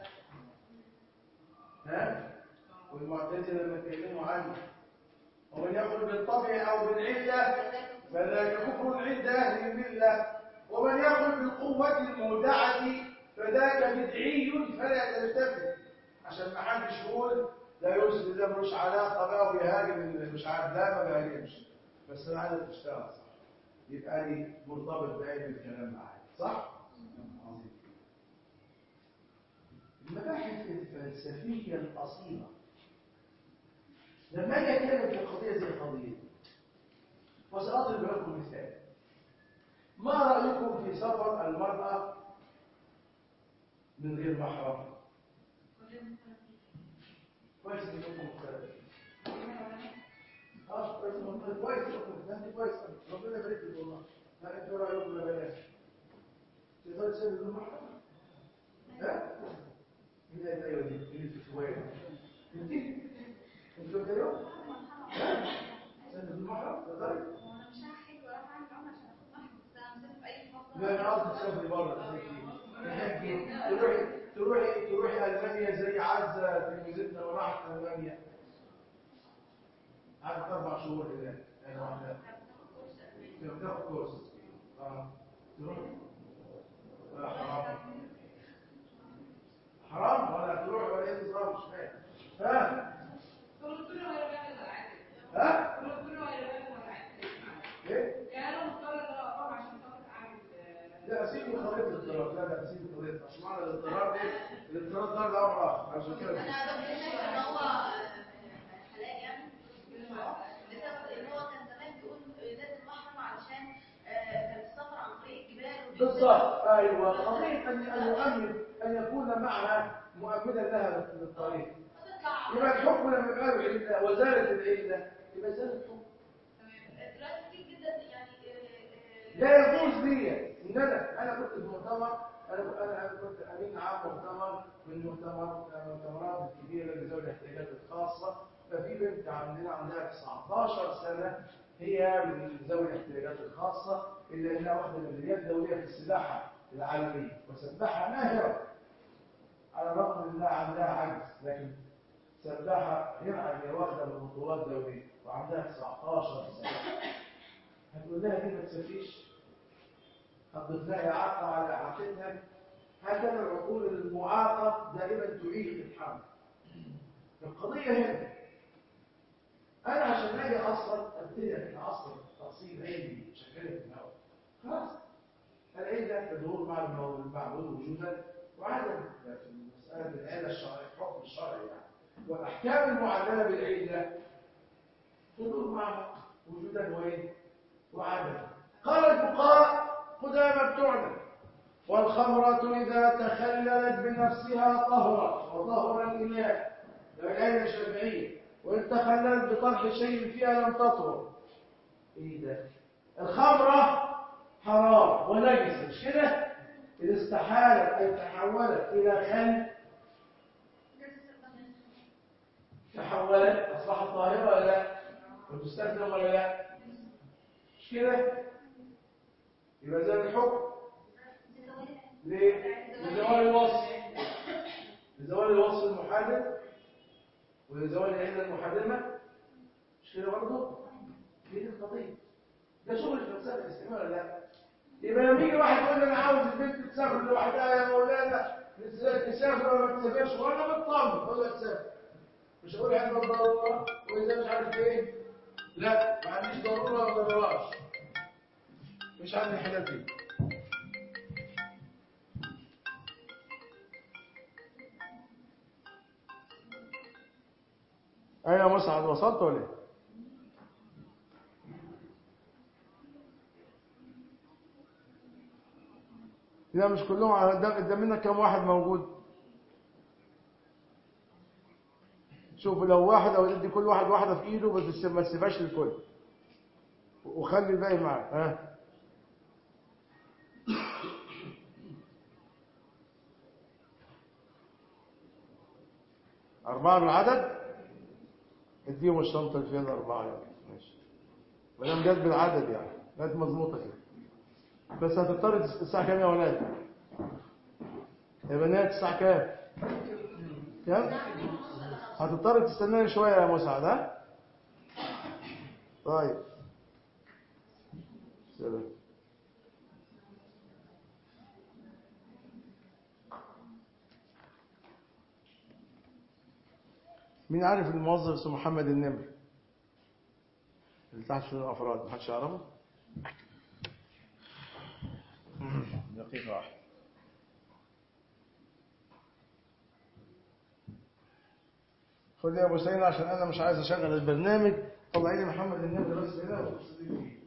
ها والمعتزله لما اتكلموا عنه ومن يقول بالطبع او بالعله فذاك كفر عند اهل المله ومن يقول بالقوه المودعه فذاك بدعي فلا تلتفت عشان ما حدش يقول لا يوسف ده ملوش علاقه بقى ويهاجم اللي مش عارف ده ما بيهاجمش بس انا عايزك تشتغل صح يبقى لي مرتبط بعلم الكلام معاك صح؟ عظيم المباحث الفلسفيه الاصيله لما اجي اتكلم في قضيه زي القضيه دي وساضرب لكم مثال ما رايكم في سفر المراه من غير محرم كويس ان انتم مختلفين اه كويس إنكم- كويس إنكم- ده انت كويس ربنا يبارك لك والله لا انتوا رايكم لا بلاش تقدر تسوي بدون محرم ها مين اللي ايوه دي مين اللي في شويه انت انت قلت ايوه ها تسوي بدون محرم تقدري وانا مش هحكي ولا هعمل عمل عشان اخد واحد بس انا مسافر في اي فتره لا انا قصدي تسافري بره تحكي تروحي تروحي تروحي المانيا زي عزه تلميذتنا وراحت المانيا قعدت اربع شهور هناك انا واحده بتاخد كورس اه تروح ولا حرام حرام ولا تروح ولا ايه نظام مش فاهم ها ها ايه لا اسيب خريطه الاضطراب لا لا اسيب خريطه عشان معنى الاضطراب ايه الاضطراب ده ده امر اخر عشان كده انا ده بشوف ان هو حلال يعني لسبب ان هو كان زمان بيقول لازم محرم علشان آه، كان السفر عن طريق الجبال بالضبط ايوه قضيه ان ان يؤمن ان يكون معها مؤمنا لها للطريق فتطلع يبقى الحكم لما يبقى له عله وزالت العله يبقى زال الحكم دلوقتي كتير جدا يعني آه، آه، لا يجوز لي ان انا انا كنت في مؤتمر انا انا كنت امين عام مؤتمر من مؤتمر المؤتمرات الكبيره لذوي الاحتياجات الخاصه ففي بنت عندنا عندها 19 سنه هي من ذوي الاحتياجات الخاصه الا انها واحده من الرياض الدوليه في السباحه العالميه وسباحه ماهره على الرغم من انها عندها عجز لكن سباحه غير عاديه واخده من بطولات دوليه وعندها 19 سنه هتقول لها دي ما تسافريش هتضيف لها إعاقة على إعاقتها هكذا العقول المعاقة دائما تعيق الحمل القضية هنا أنا عشان أجي أصلا أبتدي أتعصب تأصيل علمي شغالة في الهواء خلاص العلة تدور مع المو- المعبود وجودا وعدم في مسألة العلة الشرعية الحكم الشرعي يعني والأحكام المعللة بالعلة تدور مع وجودا وإيه؟ وعدم قال الفقهاء قدامى بتوعنا والخمرة إذا تخللت بنفسها طهرت وطهر الإناء ده الآية الشافعية وإن تخللت بطرح شيء فيها لم تطهر إيه ده؟ الخمرة حرام ونجس مش كده؟ إذا استحالت أي تحولت إلى خل تحولت أصبحت طاهرة ولا لا؟ وتستخدم ولا لا؟ مش كده؟ يبقى زي الحكم ليه؟ لزوال الوصف لزوال الوصف المحدد ولزوال العلة المحرمة مش كده برضه؟ دي القضية ده شغل الفلسفة الإسلامية ولا لا؟ يبقى لما يجي واحد يقول لي أنا عاوز البنت تسافر لوحدها يا مولانا تسافر ولا ما تسافرش وأنا مطمن أقول لك تسافر مش هقول عندنا ضرورة وإذا مش عارف إيه لا ما عنديش ضرورة ما ضرورهاش مش عندي الحاجات دي ايوه يا مسعد وصلت ولا ايه لا مش كلهم على قدام قدام منك كم واحد موجود شوف لو واحد او ادي كل واحد واحده في ايده بس ما تسيبهاش للكل وخلي الباقي معاك ها أربعة بالعدد اديهم الشنطة اللي فيها الأربعة يعني ماشي ما دام جت بالعدد يعني جت مظبوطة كده بس هتضطر تس- الساعة كام يا ولاد؟ يا بنات الساعة كام؟ كام؟ هتضطر تستناني شوية يا مسعد ها؟ طيب سلام مين عارف الموظف اسمه محمد النمر اللي تحت شؤون الافراد محدش يعرفه دقيقة واحدة خد يا ابو سينا عشان انا مش عايز اشغل البرنامج طلع لي محمد النمر بس هنا وتفصلي فيه.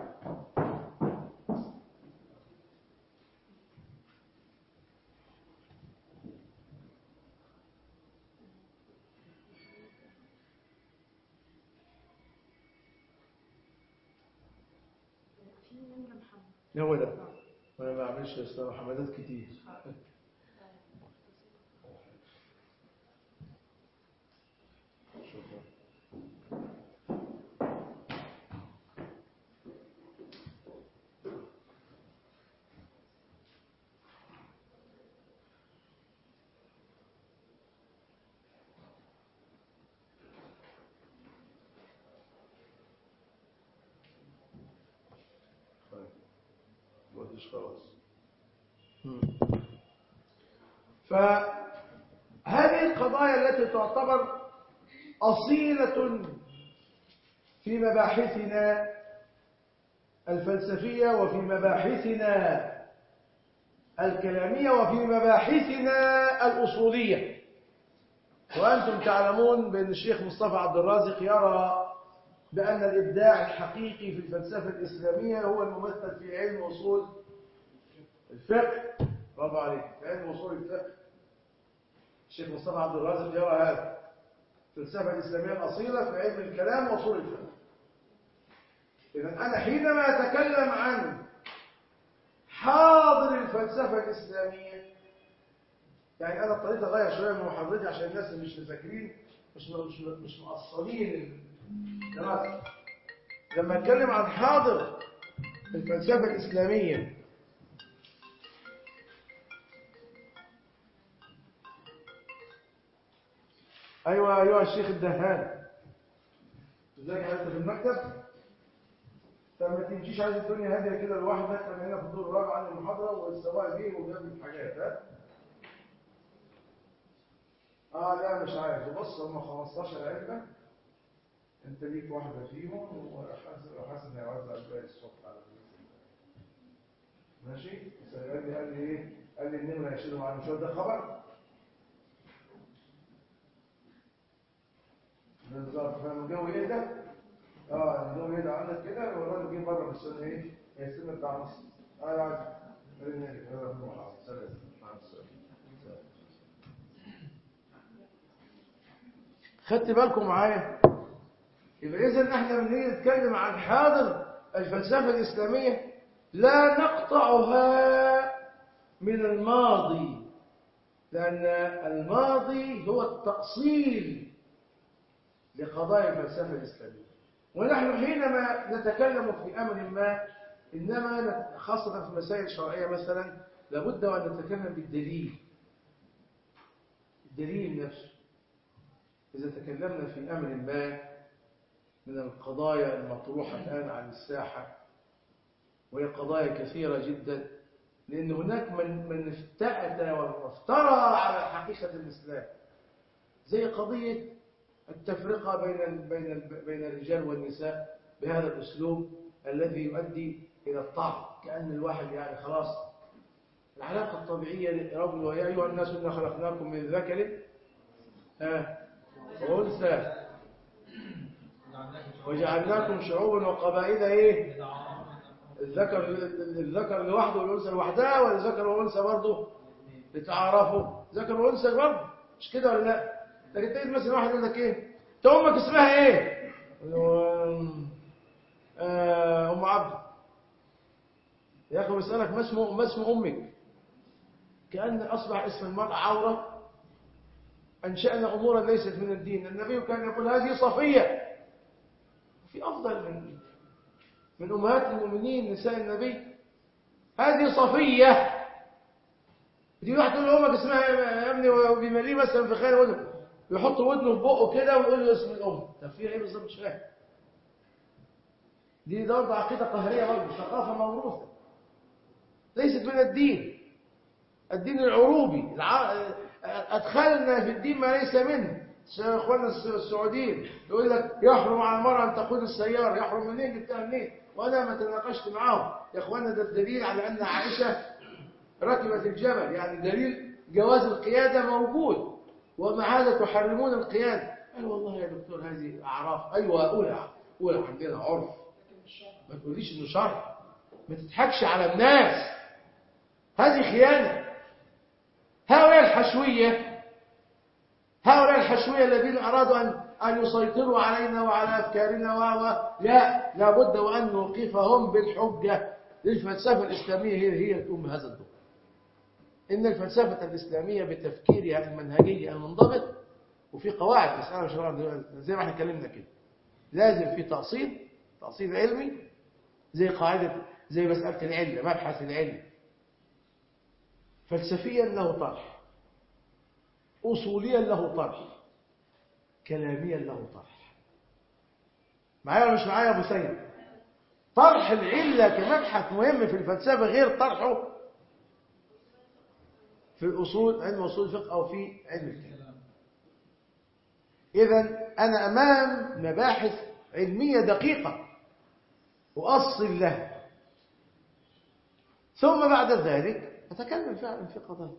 هو ده انا ما بعملش يا استاذ محمدات كتير شكرا طيب مفيش خلاص مم. فهذه القضايا التي تعتبر أصيلة في مباحثنا الفلسفية وفي مباحثنا الكلامية وفي مباحثنا الأصولية وأنتم تعلمون بأن الشيخ مصطفى عبد الرازق يرى بأن الإبداع الحقيقي في الفلسفة الإسلامية هو الممثل في علم أصول الفقه برافو عليك في علم أصول الفقه الشيخ مصطفى عبد الرازق يرى هذا الفلسفة الإسلامية الأصيلة في علم الكلام وأصول الفقه إذا أنا حينما أتكلم عن حاضر الفلسفة الإسلامية يعني أنا اضطريت أغير شوية من محاضرتي عشان الناس اللي مش مذاكرين مش مش مش مقصرين الدراسة لما أتكلم عن حاضر الفلسفة الإسلامية أيوة أيها الشيخ الدهان ازيك يا أنت في المكتب فما تمشيش عايز الدنيا هاديه كده لوحدك انا هنا في الدور الرابع عن المحاضره والسواق جه وجاب لي حاجات ها اه لا مش عارف بص هم 15 علبه انت ليك واحده فيهم وحاسب وحاسب هيوزع الباقي الصبح على الناس. ماشي بس قال لي قال لي ايه قال لي النمره هيشيلوا معانا مش هو ده خبر بالظبط فاهم الجو ايه ده اه الجو ايه ده عندك كده والراجل جه بره بس انا ايه هيستنى بتاع نص اه يا عادي خلينا نرجع يلا نروح سلام مع السلامه خدت بالكم معايا يبقى اذا احنا لما نيجي نتكلم عن حاضر الفلسفه الاسلاميه لا نقطعها من الماضي لان الماضي هو التاصيل لقضايا الفلسفه الاسلاميه ونحن حينما نتكلم في امر ما انما نت- خاصه في المسائل الشرعيه مثلا لابد وان نتكلم بالدليل الدليل نفسه إذا تكلمنا في أمر ما من القضايا المطروحة الآن على الساحة وهي قضايا كثيرة جدا لأن هناك من من افتأت وافترى على حقيقة الإسلام زي قضية التفرقة بين ال- بين ال- بين الرجال والنساء بهذا الأسلوب الذي يؤدي إلى الطعن كأن الواحد يعني خلاص العلاقة الطبيعية للرجل ويا أيها الناس إنا خلقناكم من ذكر آه، وأنثى وجعلناكم شعوبا وقبائل إيه الذكر الذكر لوحده والأنثى لوحدها والذكر والأنثى برضه لتعارفوا ذكر وأنثى برضه مش كده ولا لا لكن تجد مثلا واحد يقول لك ايه انت امك اسمها ايه يقول له، آه، ام عبد يا اخي بيسالك ما اسم ما اسم امك كان اصبح اسم المراه عوره انشانا امورا ليست من الدين النبي كان يقول هذه صفيه في افضل من من امهات المؤمنين نساء النبي هذه صفيه دي واحد تقول له امك اسمها يا ابني وبيمليه مثلا في خير ودنه يحط ودنه في بقه كده ويقول له اسم الام طب في ايه بالظبط مش فاهم دي برضه عقيده قهريه برضه ثقافه موروثه ليست من الدين الدين العروبي الع... ادخلنا في الدين ما ليس منه يا اخواننا الس- السعوديين يقول لك يحرم على المراه ان تقود السياره يحرم منين جبتها منين وانا ما تناقشت معاهم يا اخواننا ده الدليل على ان عائشه ركبت الجبل يعني دليل جواز القيادة موجود ومع هذا تحرمون القيادة قال والله يا دكتور هذه أعراف أيوة أولى أولى عندنا عرف ما تقوليش إنه شرع ما تضحكش على الناس هذه خيانة هؤلاء الحشوية هؤلاء الحشوية الذين أرادوا أن أن يسيطروا علينا وعلى أفكارنا و و- لا لابد وأن نوقفهم بالحجة للفلسفة الإسلامية هي هي الأم هذا الدور إن الفلسفة الإسلامية بتفكيرها المنهجي المنضبط وفي قواعد مسألة مش هنقعد زي ما احنا اتكلمنا كده لازم في تأصيل تأصيل علمي زي قاعدة زي مسألة العلة مبحث العلة فلسفيا له طرح أصوليا له طرح كلاميا له طرح معايا ولا مش معايا يا أبو سيد طرح العلة كمبحث مهم في الفلسفة غير طرحه في الأصول علم أصول الفقه أو في علم الكلام إذا أنا أمام مباحث علمية دقيقة وأصل لها ثم بعد ذلك أتكلم فعلا في قضايا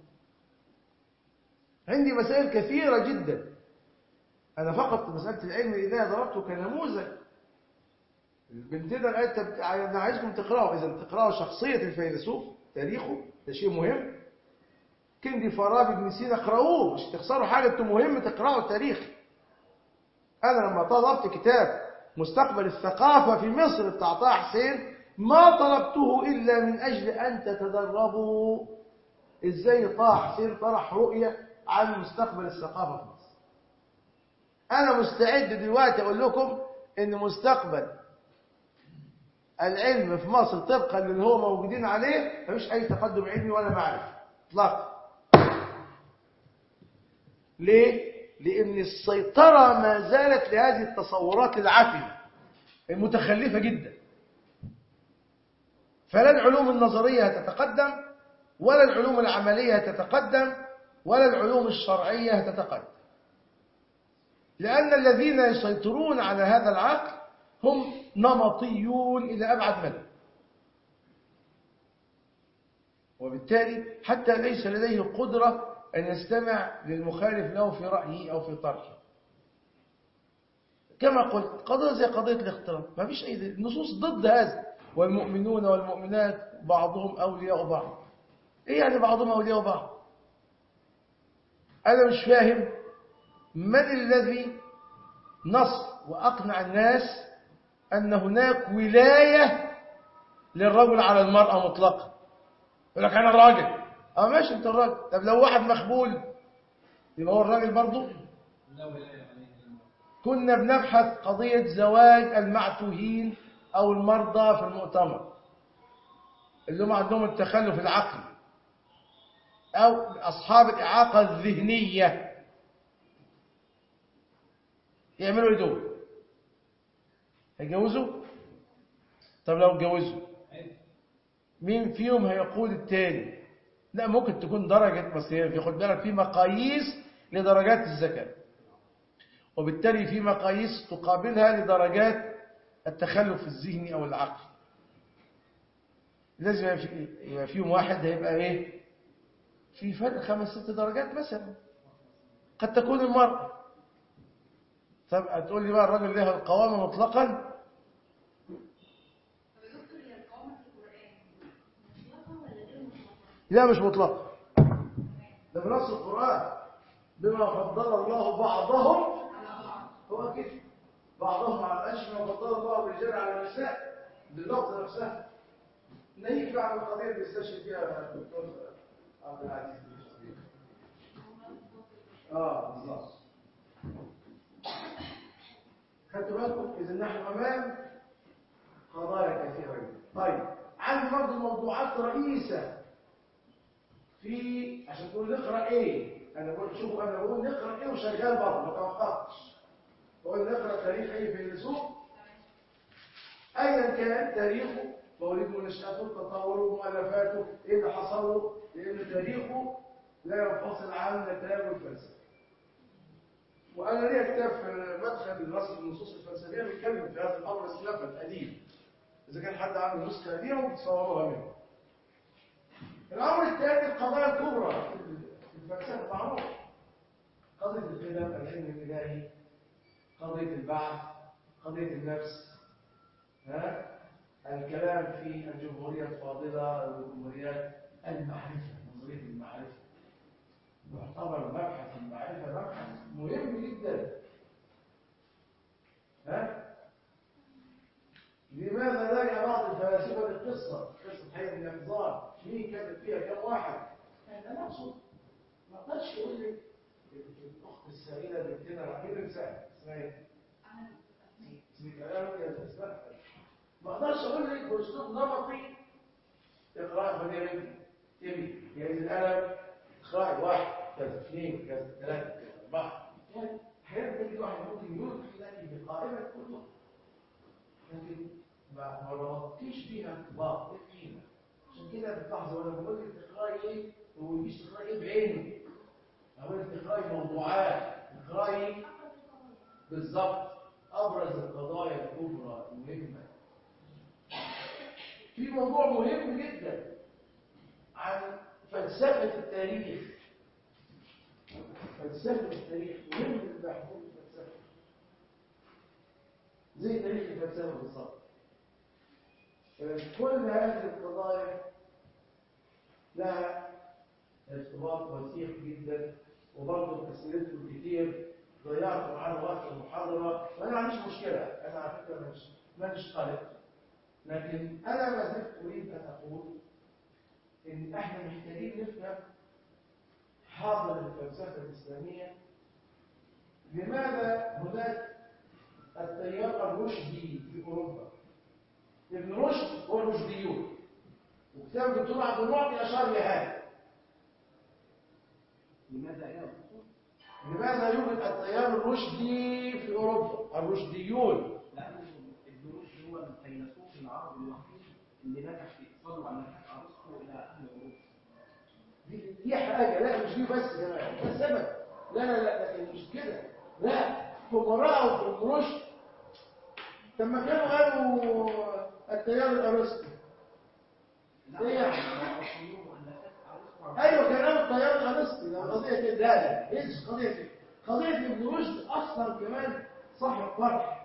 عندي مسائل كثيرة جدا أنا فقط مسألة العلم إذا ضربته كنموذج البنتين قالت طب أنا عايزكم تقرأوا إذا تقرأوا شخصية الفيلسوف تاريخه ده شيء مهم كندي فارابي ابن سينا اقرأوه مش تخسروا حاجة انتم مهم تقرأوا التاريخ أنا لما طلبت كتاب مستقبل الثقافة في مصر بتاع طه حسين ما طلبته إلا من أجل أن تتدربوا إزاي طه حسين طرح رؤية عن مستقبل الثقافة في مصر أنا مستعد دلوقتي أقول لكم إن مستقبل العلم في مصر طبقا للي هو موجودين عليه مفيش أي تقدم علمي ولا معرفة إطلاقا ليه؟ لأن السيطرة ما زالت لهذه التصورات العفنة المتخلفة جدا فلا العلوم النظرية تتقدم ولا العلوم العملية تتقدم ولا العلوم الشرعية تتقدم لأن الذين يسيطرون على هذا العقل هم نمطيون إلى أبعد مدى وبالتالي حتى ليس لديه قدرة أن يستمع للمخالف له في رأيه أو في طرحه كما قلت قضية زي قضية الاختلاط ما فيش أي دليل. نصوص ضد هذا والمؤمنون والمؤمنات بعضهم أولياء بعض إيه يعني بعضهم أولياء بعض أنا مش فاهم من الذي نص وأقنع الناس أن هناك ولاية للرجل على المرأة مطلقا يقول لك أنا الراجل أه ماشي أنت الراجل طب لو واحد مخبول يبقى هو الراجل برضه كنا بنبحث قضية زواج المعتوهين أو المرضى في المؤتمر اللي هم عندهم التخلف العقلي أو أصحاب الإعاقة الذهنية يعملوا ايه دول هيجوزوا طب لو اتجوزوا مين فيهم هيقود التاني لا ممكن تكون درجة بس هي في خد بالك في مقاييس لدرجات الزكاة وبالتالي في مقاييس تقابلها لدرجات التخلف الذهني أو العقل لازم يبقى في- يبقى فيهم واحد هيبقى ايه في فرق خمس ست درجات مثلا قد تكون المرأة طب هتقول لي بقى الراجل له القوامة مطلقا طب يا دكتور هي القوامة في القرآن مطلقة ولا غير مطلقة؟ لا مش مطلقا ده بنص القرآن بما فضل الله بعضهم على بعض هو كده بعضهم على الأشهر وفضل الله الرجال على النساء باللفظ نفسها ناهيك بقى عن القضية اللي استشهد فيها الدكتور عبد العزيز بن شريف. اه بالظبط خدتوا بالكم اذا نحن امام قضايا كثيره جدا طيب عندي برضه موضوعات رئيسه في عشان تقول نقرا ايه انا بقول شوفوا انا بقول نقرا ايه وشغال برضه ما توقفتش بقول نقرا تاريخ اي فيلسوف ايا كان تاريخه مولده ونشأته تطوره مؤلفاته ايه اللي حصل له لان تاريخه لا ينفصل عن نتائج الفلسفه وانا ليا كتاب في مدخل دراسه النصوص الفلسفيه بيتكلم في هذا الامر السلف القديم اذا كان حد عنده نسخه قديمه بتصوروها منه الامر الثاني القضايا الكبرى في الفلسفه معروف قضيه القدم العلم الالهي قضيه البعث قضيه النفس ها الكلام في الجمهوريه الفاضله والجمهوريات المعرفه نظريه المعرفه يعتبر مبحث المعرفة مبحث مهم جدا ها؟ لماذا لا يرى بعض الفلاسفة القصة قصة حي بن يقظان مين كتب فيها كم واحد أنا مقصود ما اقدرش يقول لي الأخت السائلة بنتنا رحيل سهل اسمها ايه؟ اسمها كلام يا اسمها ما اقدرش اقول لك باسلوب نمطي اقرأ خدي يا بنتي تبي جايز القلم اقرأي واحد كذا اثنين كذا ثلاثة كذا أربعة يعني أحيانا تجد واحد ممكن يلقي لك بقائمة كتب لكن ما ما ربطتيش بيها انطباق ايه القيمة عشان كده بتلاحظ وانا بقول لك تقراي ايه هو يجيش تقراي ايه بعينه اقول لك تقراي موضوعات تقراي بالظبط ابرز القضايا الكبرى المهمه في موضوع مهم جدا عن فلسفه التاريخ فلسفه التاريخ مهم للباحثين في الفلسفه زي تاريخ الفلسفه بالظبط كل هذه القضايا لها ارتباط وثيق جدا وبرضه اسئلتكم كتير ضيعت معانا وقت المحاضره وانا ما عنديش مشكله انا على فكره مش مانيش قلق لكن انا ما زلت اريد ان اقول ان احنا محتاجين نفهم حاضر الفلسفه الاسلاميه لماذا هناك التيار الرشدي في اوروبا ابن رشد هو الرشديون وكتاب الدكتور عبد المعطي اشار لهذا لماذا يا لماذا يوجد التيار الرشدي في اوروبا الرشديون لأن ابن رشد هو الفيلسوف العربي الوحيد اللي نجح في إيصاله عن نجاح أرسطو إلى أهل أوروبا. دي, دي حاجه لا مش دي بس كمان ده سبب لا لا لا لكن مش كده لا فقراء في ابن رشد لما كانوا قالوا التيار الارسطي لا إيه؟ أرسطو مؤلفات أرسطو ايوه كلام التيار الارسطي لو قضيه كده لا لا ايش قضيه كده قضيه ابن رشد اصلا كمان صاحب طرح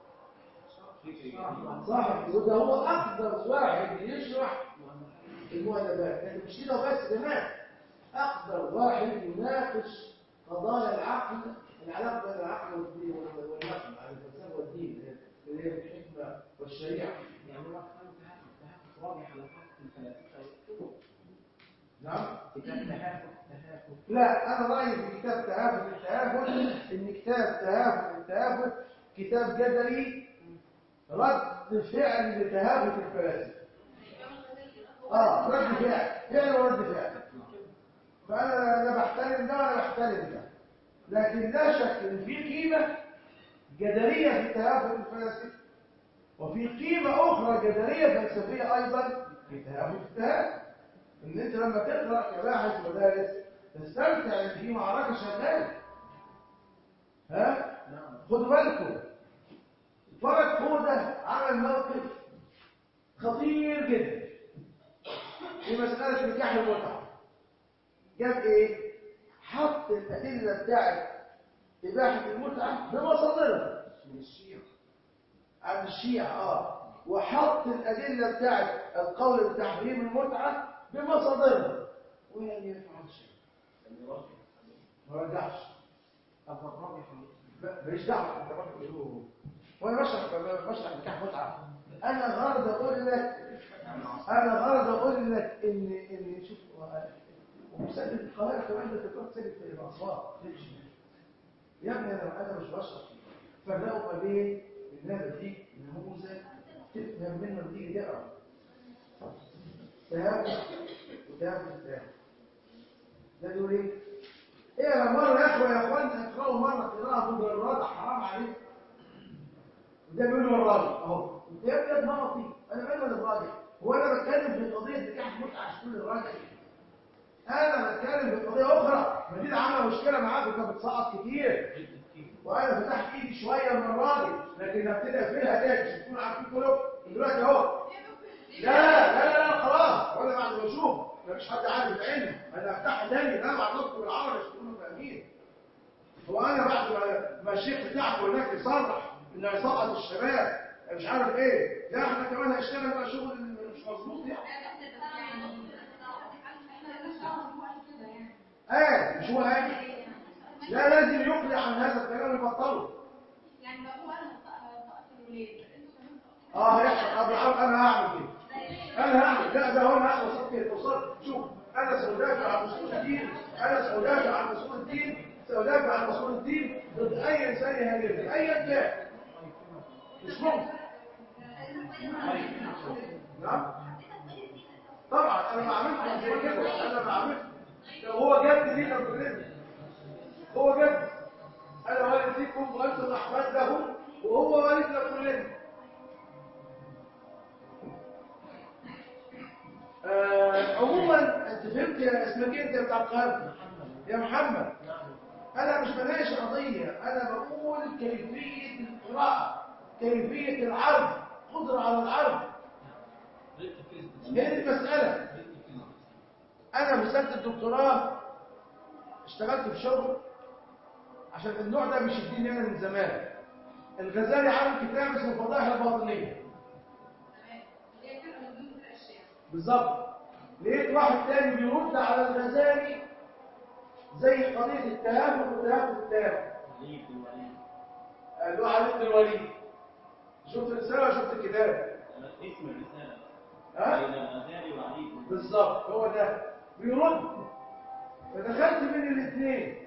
صاحب وده هو اقدر واحد يشرح المؤلفات لكن مش كده بس كمان اقدر واحد يناقش قضايا العقل العلاقه بين العقل والدين والنقل عن الفلسفه والدين اللي هي الحكمه والشريعه يعني هو كان تهافت تهافت واضح على حق الفلاسفة يكتبوا نعم كتاب تهافت تهافت لا انا رايي في كتاب تهافت التهافت ان كتاب تهافت التهافت كتاب جدلي رد فعل لتهافت الفلاسفه اه رد فعل فعل ورد فعل فانا لا بحترم ده ولا بحترم ده لكن لا شك ان في قيمه جدلية في التهافت الفلسفي وفي قيمة أخرى جدلية فلسفية أيضا في تهافت التهافت إن أنت لما تقرأ كباحث مدارس تستمتع إن في معركة شغالة ها؟ خدوا بالكم فرج فودة عمل موقف خطير جدا في مسألة نكاح المتعة جاب ايه؟ حط الأدلة بتاعت إباحة المتعة بمصادرها من الشيعة عند الشيعة اه وحط الأدلة بتاعت القول بتحريم المتعة بمصادرها ولم يفعل شيء ما رجعش لا، ماليش دعوه انت راجل ايه وانا بشرح بشرح نكاح متعه انا غرض اقول لك انا غرض اقول لك ان ان شوف ومسجل في القاهره كمان ده تروح تسجل في الاسواق يا ابني انا انا مش بشرح فرقوا ما بين النبي دي نموذج تفهم منه لما تيجي تقرا تهاب وتهاب التهاب ده بيقول ايه؟ ايه يا مرة يا اخوة يا اخوان اقرأوا مرة قراءة مجردة حرام عليك وده بيقول له الراجل اهو انت يا ابني نمطي انا مالي ولا الراجل هو انا بتكلم في قضية نكاح متعة عشان كل الراجل انا بتكلم في قضية اخرى مدينة عاملة مشكلة معاك وانت بتصعد كتير وانا فتحت ايدي شوية المرة دي لكن هبتدي اقفلها تاني مش تكونوا عارفين كلكم دلوقتي اهو لا لا لا لا خلاص وانا بعد ما اشوف مفيش حد عارف العلم انا افتحها تاني لا مع نطق بالعربي عشان تكونوا فاهمين هو انا بعد ما ما الشيخ بتاعكم هناك يصرح انه يسقط الشباب مش عارف ايه لا احنا كمان هنشتغل بقى شغل مش مظبوط يعني ايه مش هو هاي لا لازم يقلع عن هذا الكلام يبطله يعني لو هو انا سقطت الولاد انتوا كمان سقطتوا اه هيحصل طب انا هعمل كده انا هعمل لا ده هو انا وصلت كده وصلت شوف انا سأدافع عن اصول الدين انا سأدافع عن اصول الدين سأدافع عن اصول الدين ضد اي انسان يهاجمني ايا كان مش ممكن نعم طبعا انا ما عملتش زي كده انا ما عملتش لو هو جد ليه طب كده هو جد انا والد فيكم وانت الاحفاد له وهو والدنا كلنا آه عموما انت فهمت يا اسمك إيه انت بتاع القاهره يا محمد انا مش بناقش قضيه انا بقول كيفيه القراءه كيفيه العرض قدره على العرض هي دي المساله انا مسألة الدكتوراه اشتغلت في شغل عشان النوع ده بيشدني انا من زمان الغزالي عامل كتاب اسمه الفضائح الباطنيه تمام هي كده من ضمن الاشياء بالظبط لقيت واحد تاني بيرد على الغزالي زي قضيه التهافت وتهافت التهافت قال له علي بن الوليد شفت الرساله ولا شفت الكتاب اسم الرسالة ها بين الغزالي وعلي بن بالظبط هو ده بيرد فدخلت بين الاثنين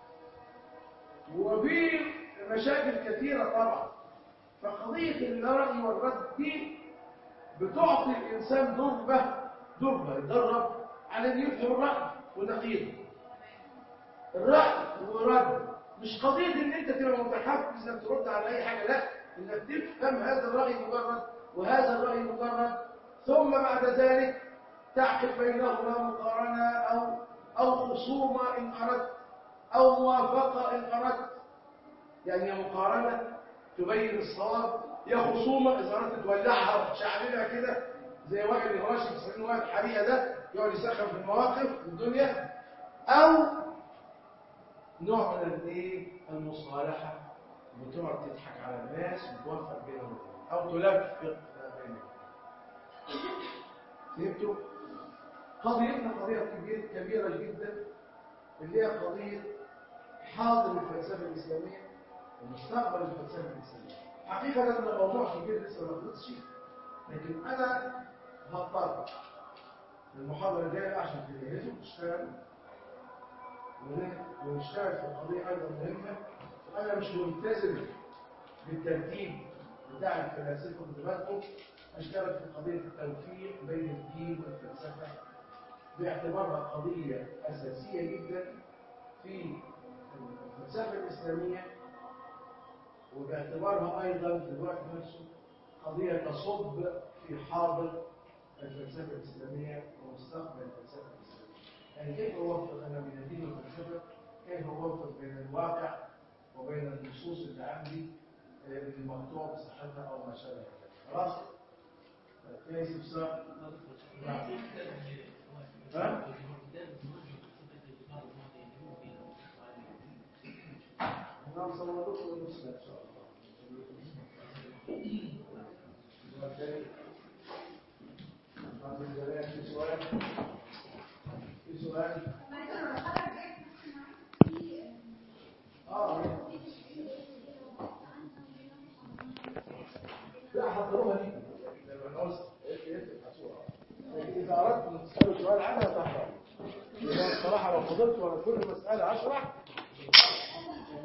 وفي مشاكل كثيرة طبعا فقضية الرأي والرد دي بتعطي الإنسان ضربة ضربة يتدرب على أن يفهم الرأي ونقيضه الرأي والرد مش قضية ان انت تبقى متحفز انك ترد على اي حاجة لا انك تفهم هذا الرأي مجرد وهذا الرأي مجرد ثم بعد ذلك تعقد بينهما مقارنة او او خصومة ان اردت او موافقة ان اردت يعني يا مقارنة تبين الصواب يا خصومة اذا اردت تولعها وتشعللها كده زي واحد الراشد بيسميه واحد حريقة ده يقعد يسخن في المواقف في الدنيا او نوع من الايه المصالحه بتقعد تضحك على الناس وتوفق بينهم او تلفق بينهم فهمتوا قضيتنا قضيه كبيره كبيره جدا اللي هي قضيه حاضر الفلسفه الاسلاميه ومستقبل الفلسفه الاسلاميه حقيقه ده موضوع كبير لسه ما خلصش لكن انا هضطر المحاضره الجايه عشان تجهزوا تشتغل ونشتغل في قضية أيضا مهمة وأنا مش ملتزم بالترتيب بتاع الفلاسفة خد بالكم أشتغل في قضية التوفيق بين الدين والفلسفة باعتبارها قضية أساسية جدا في الفلسفة الإسلامية وباعتبارها أيضا في الوقت نفسه قضية تصب في حاضر الفلسفة الإسلامية ومستقبل الفلسفة الإسلامية يعني كيف أوفق أنا بين الدين والفلسفة كيف أوفق بين الواقع وبين النصوص اللي عندي آه، المقطوع بصحتها أو ما شابه ذلك خلاص؟ في استفسار؟ نعم. ها؟ نعم صورتكم المسلم إن شاء الله السؤال الثاني عبد الجلال في سؤال في سؤال اه لا حضروها دي لما نعوز لكن اذا اردت ان تسالوا سؤال عنها تحضر لأن الصراحه لو فضلت ورا كل مساله اشرح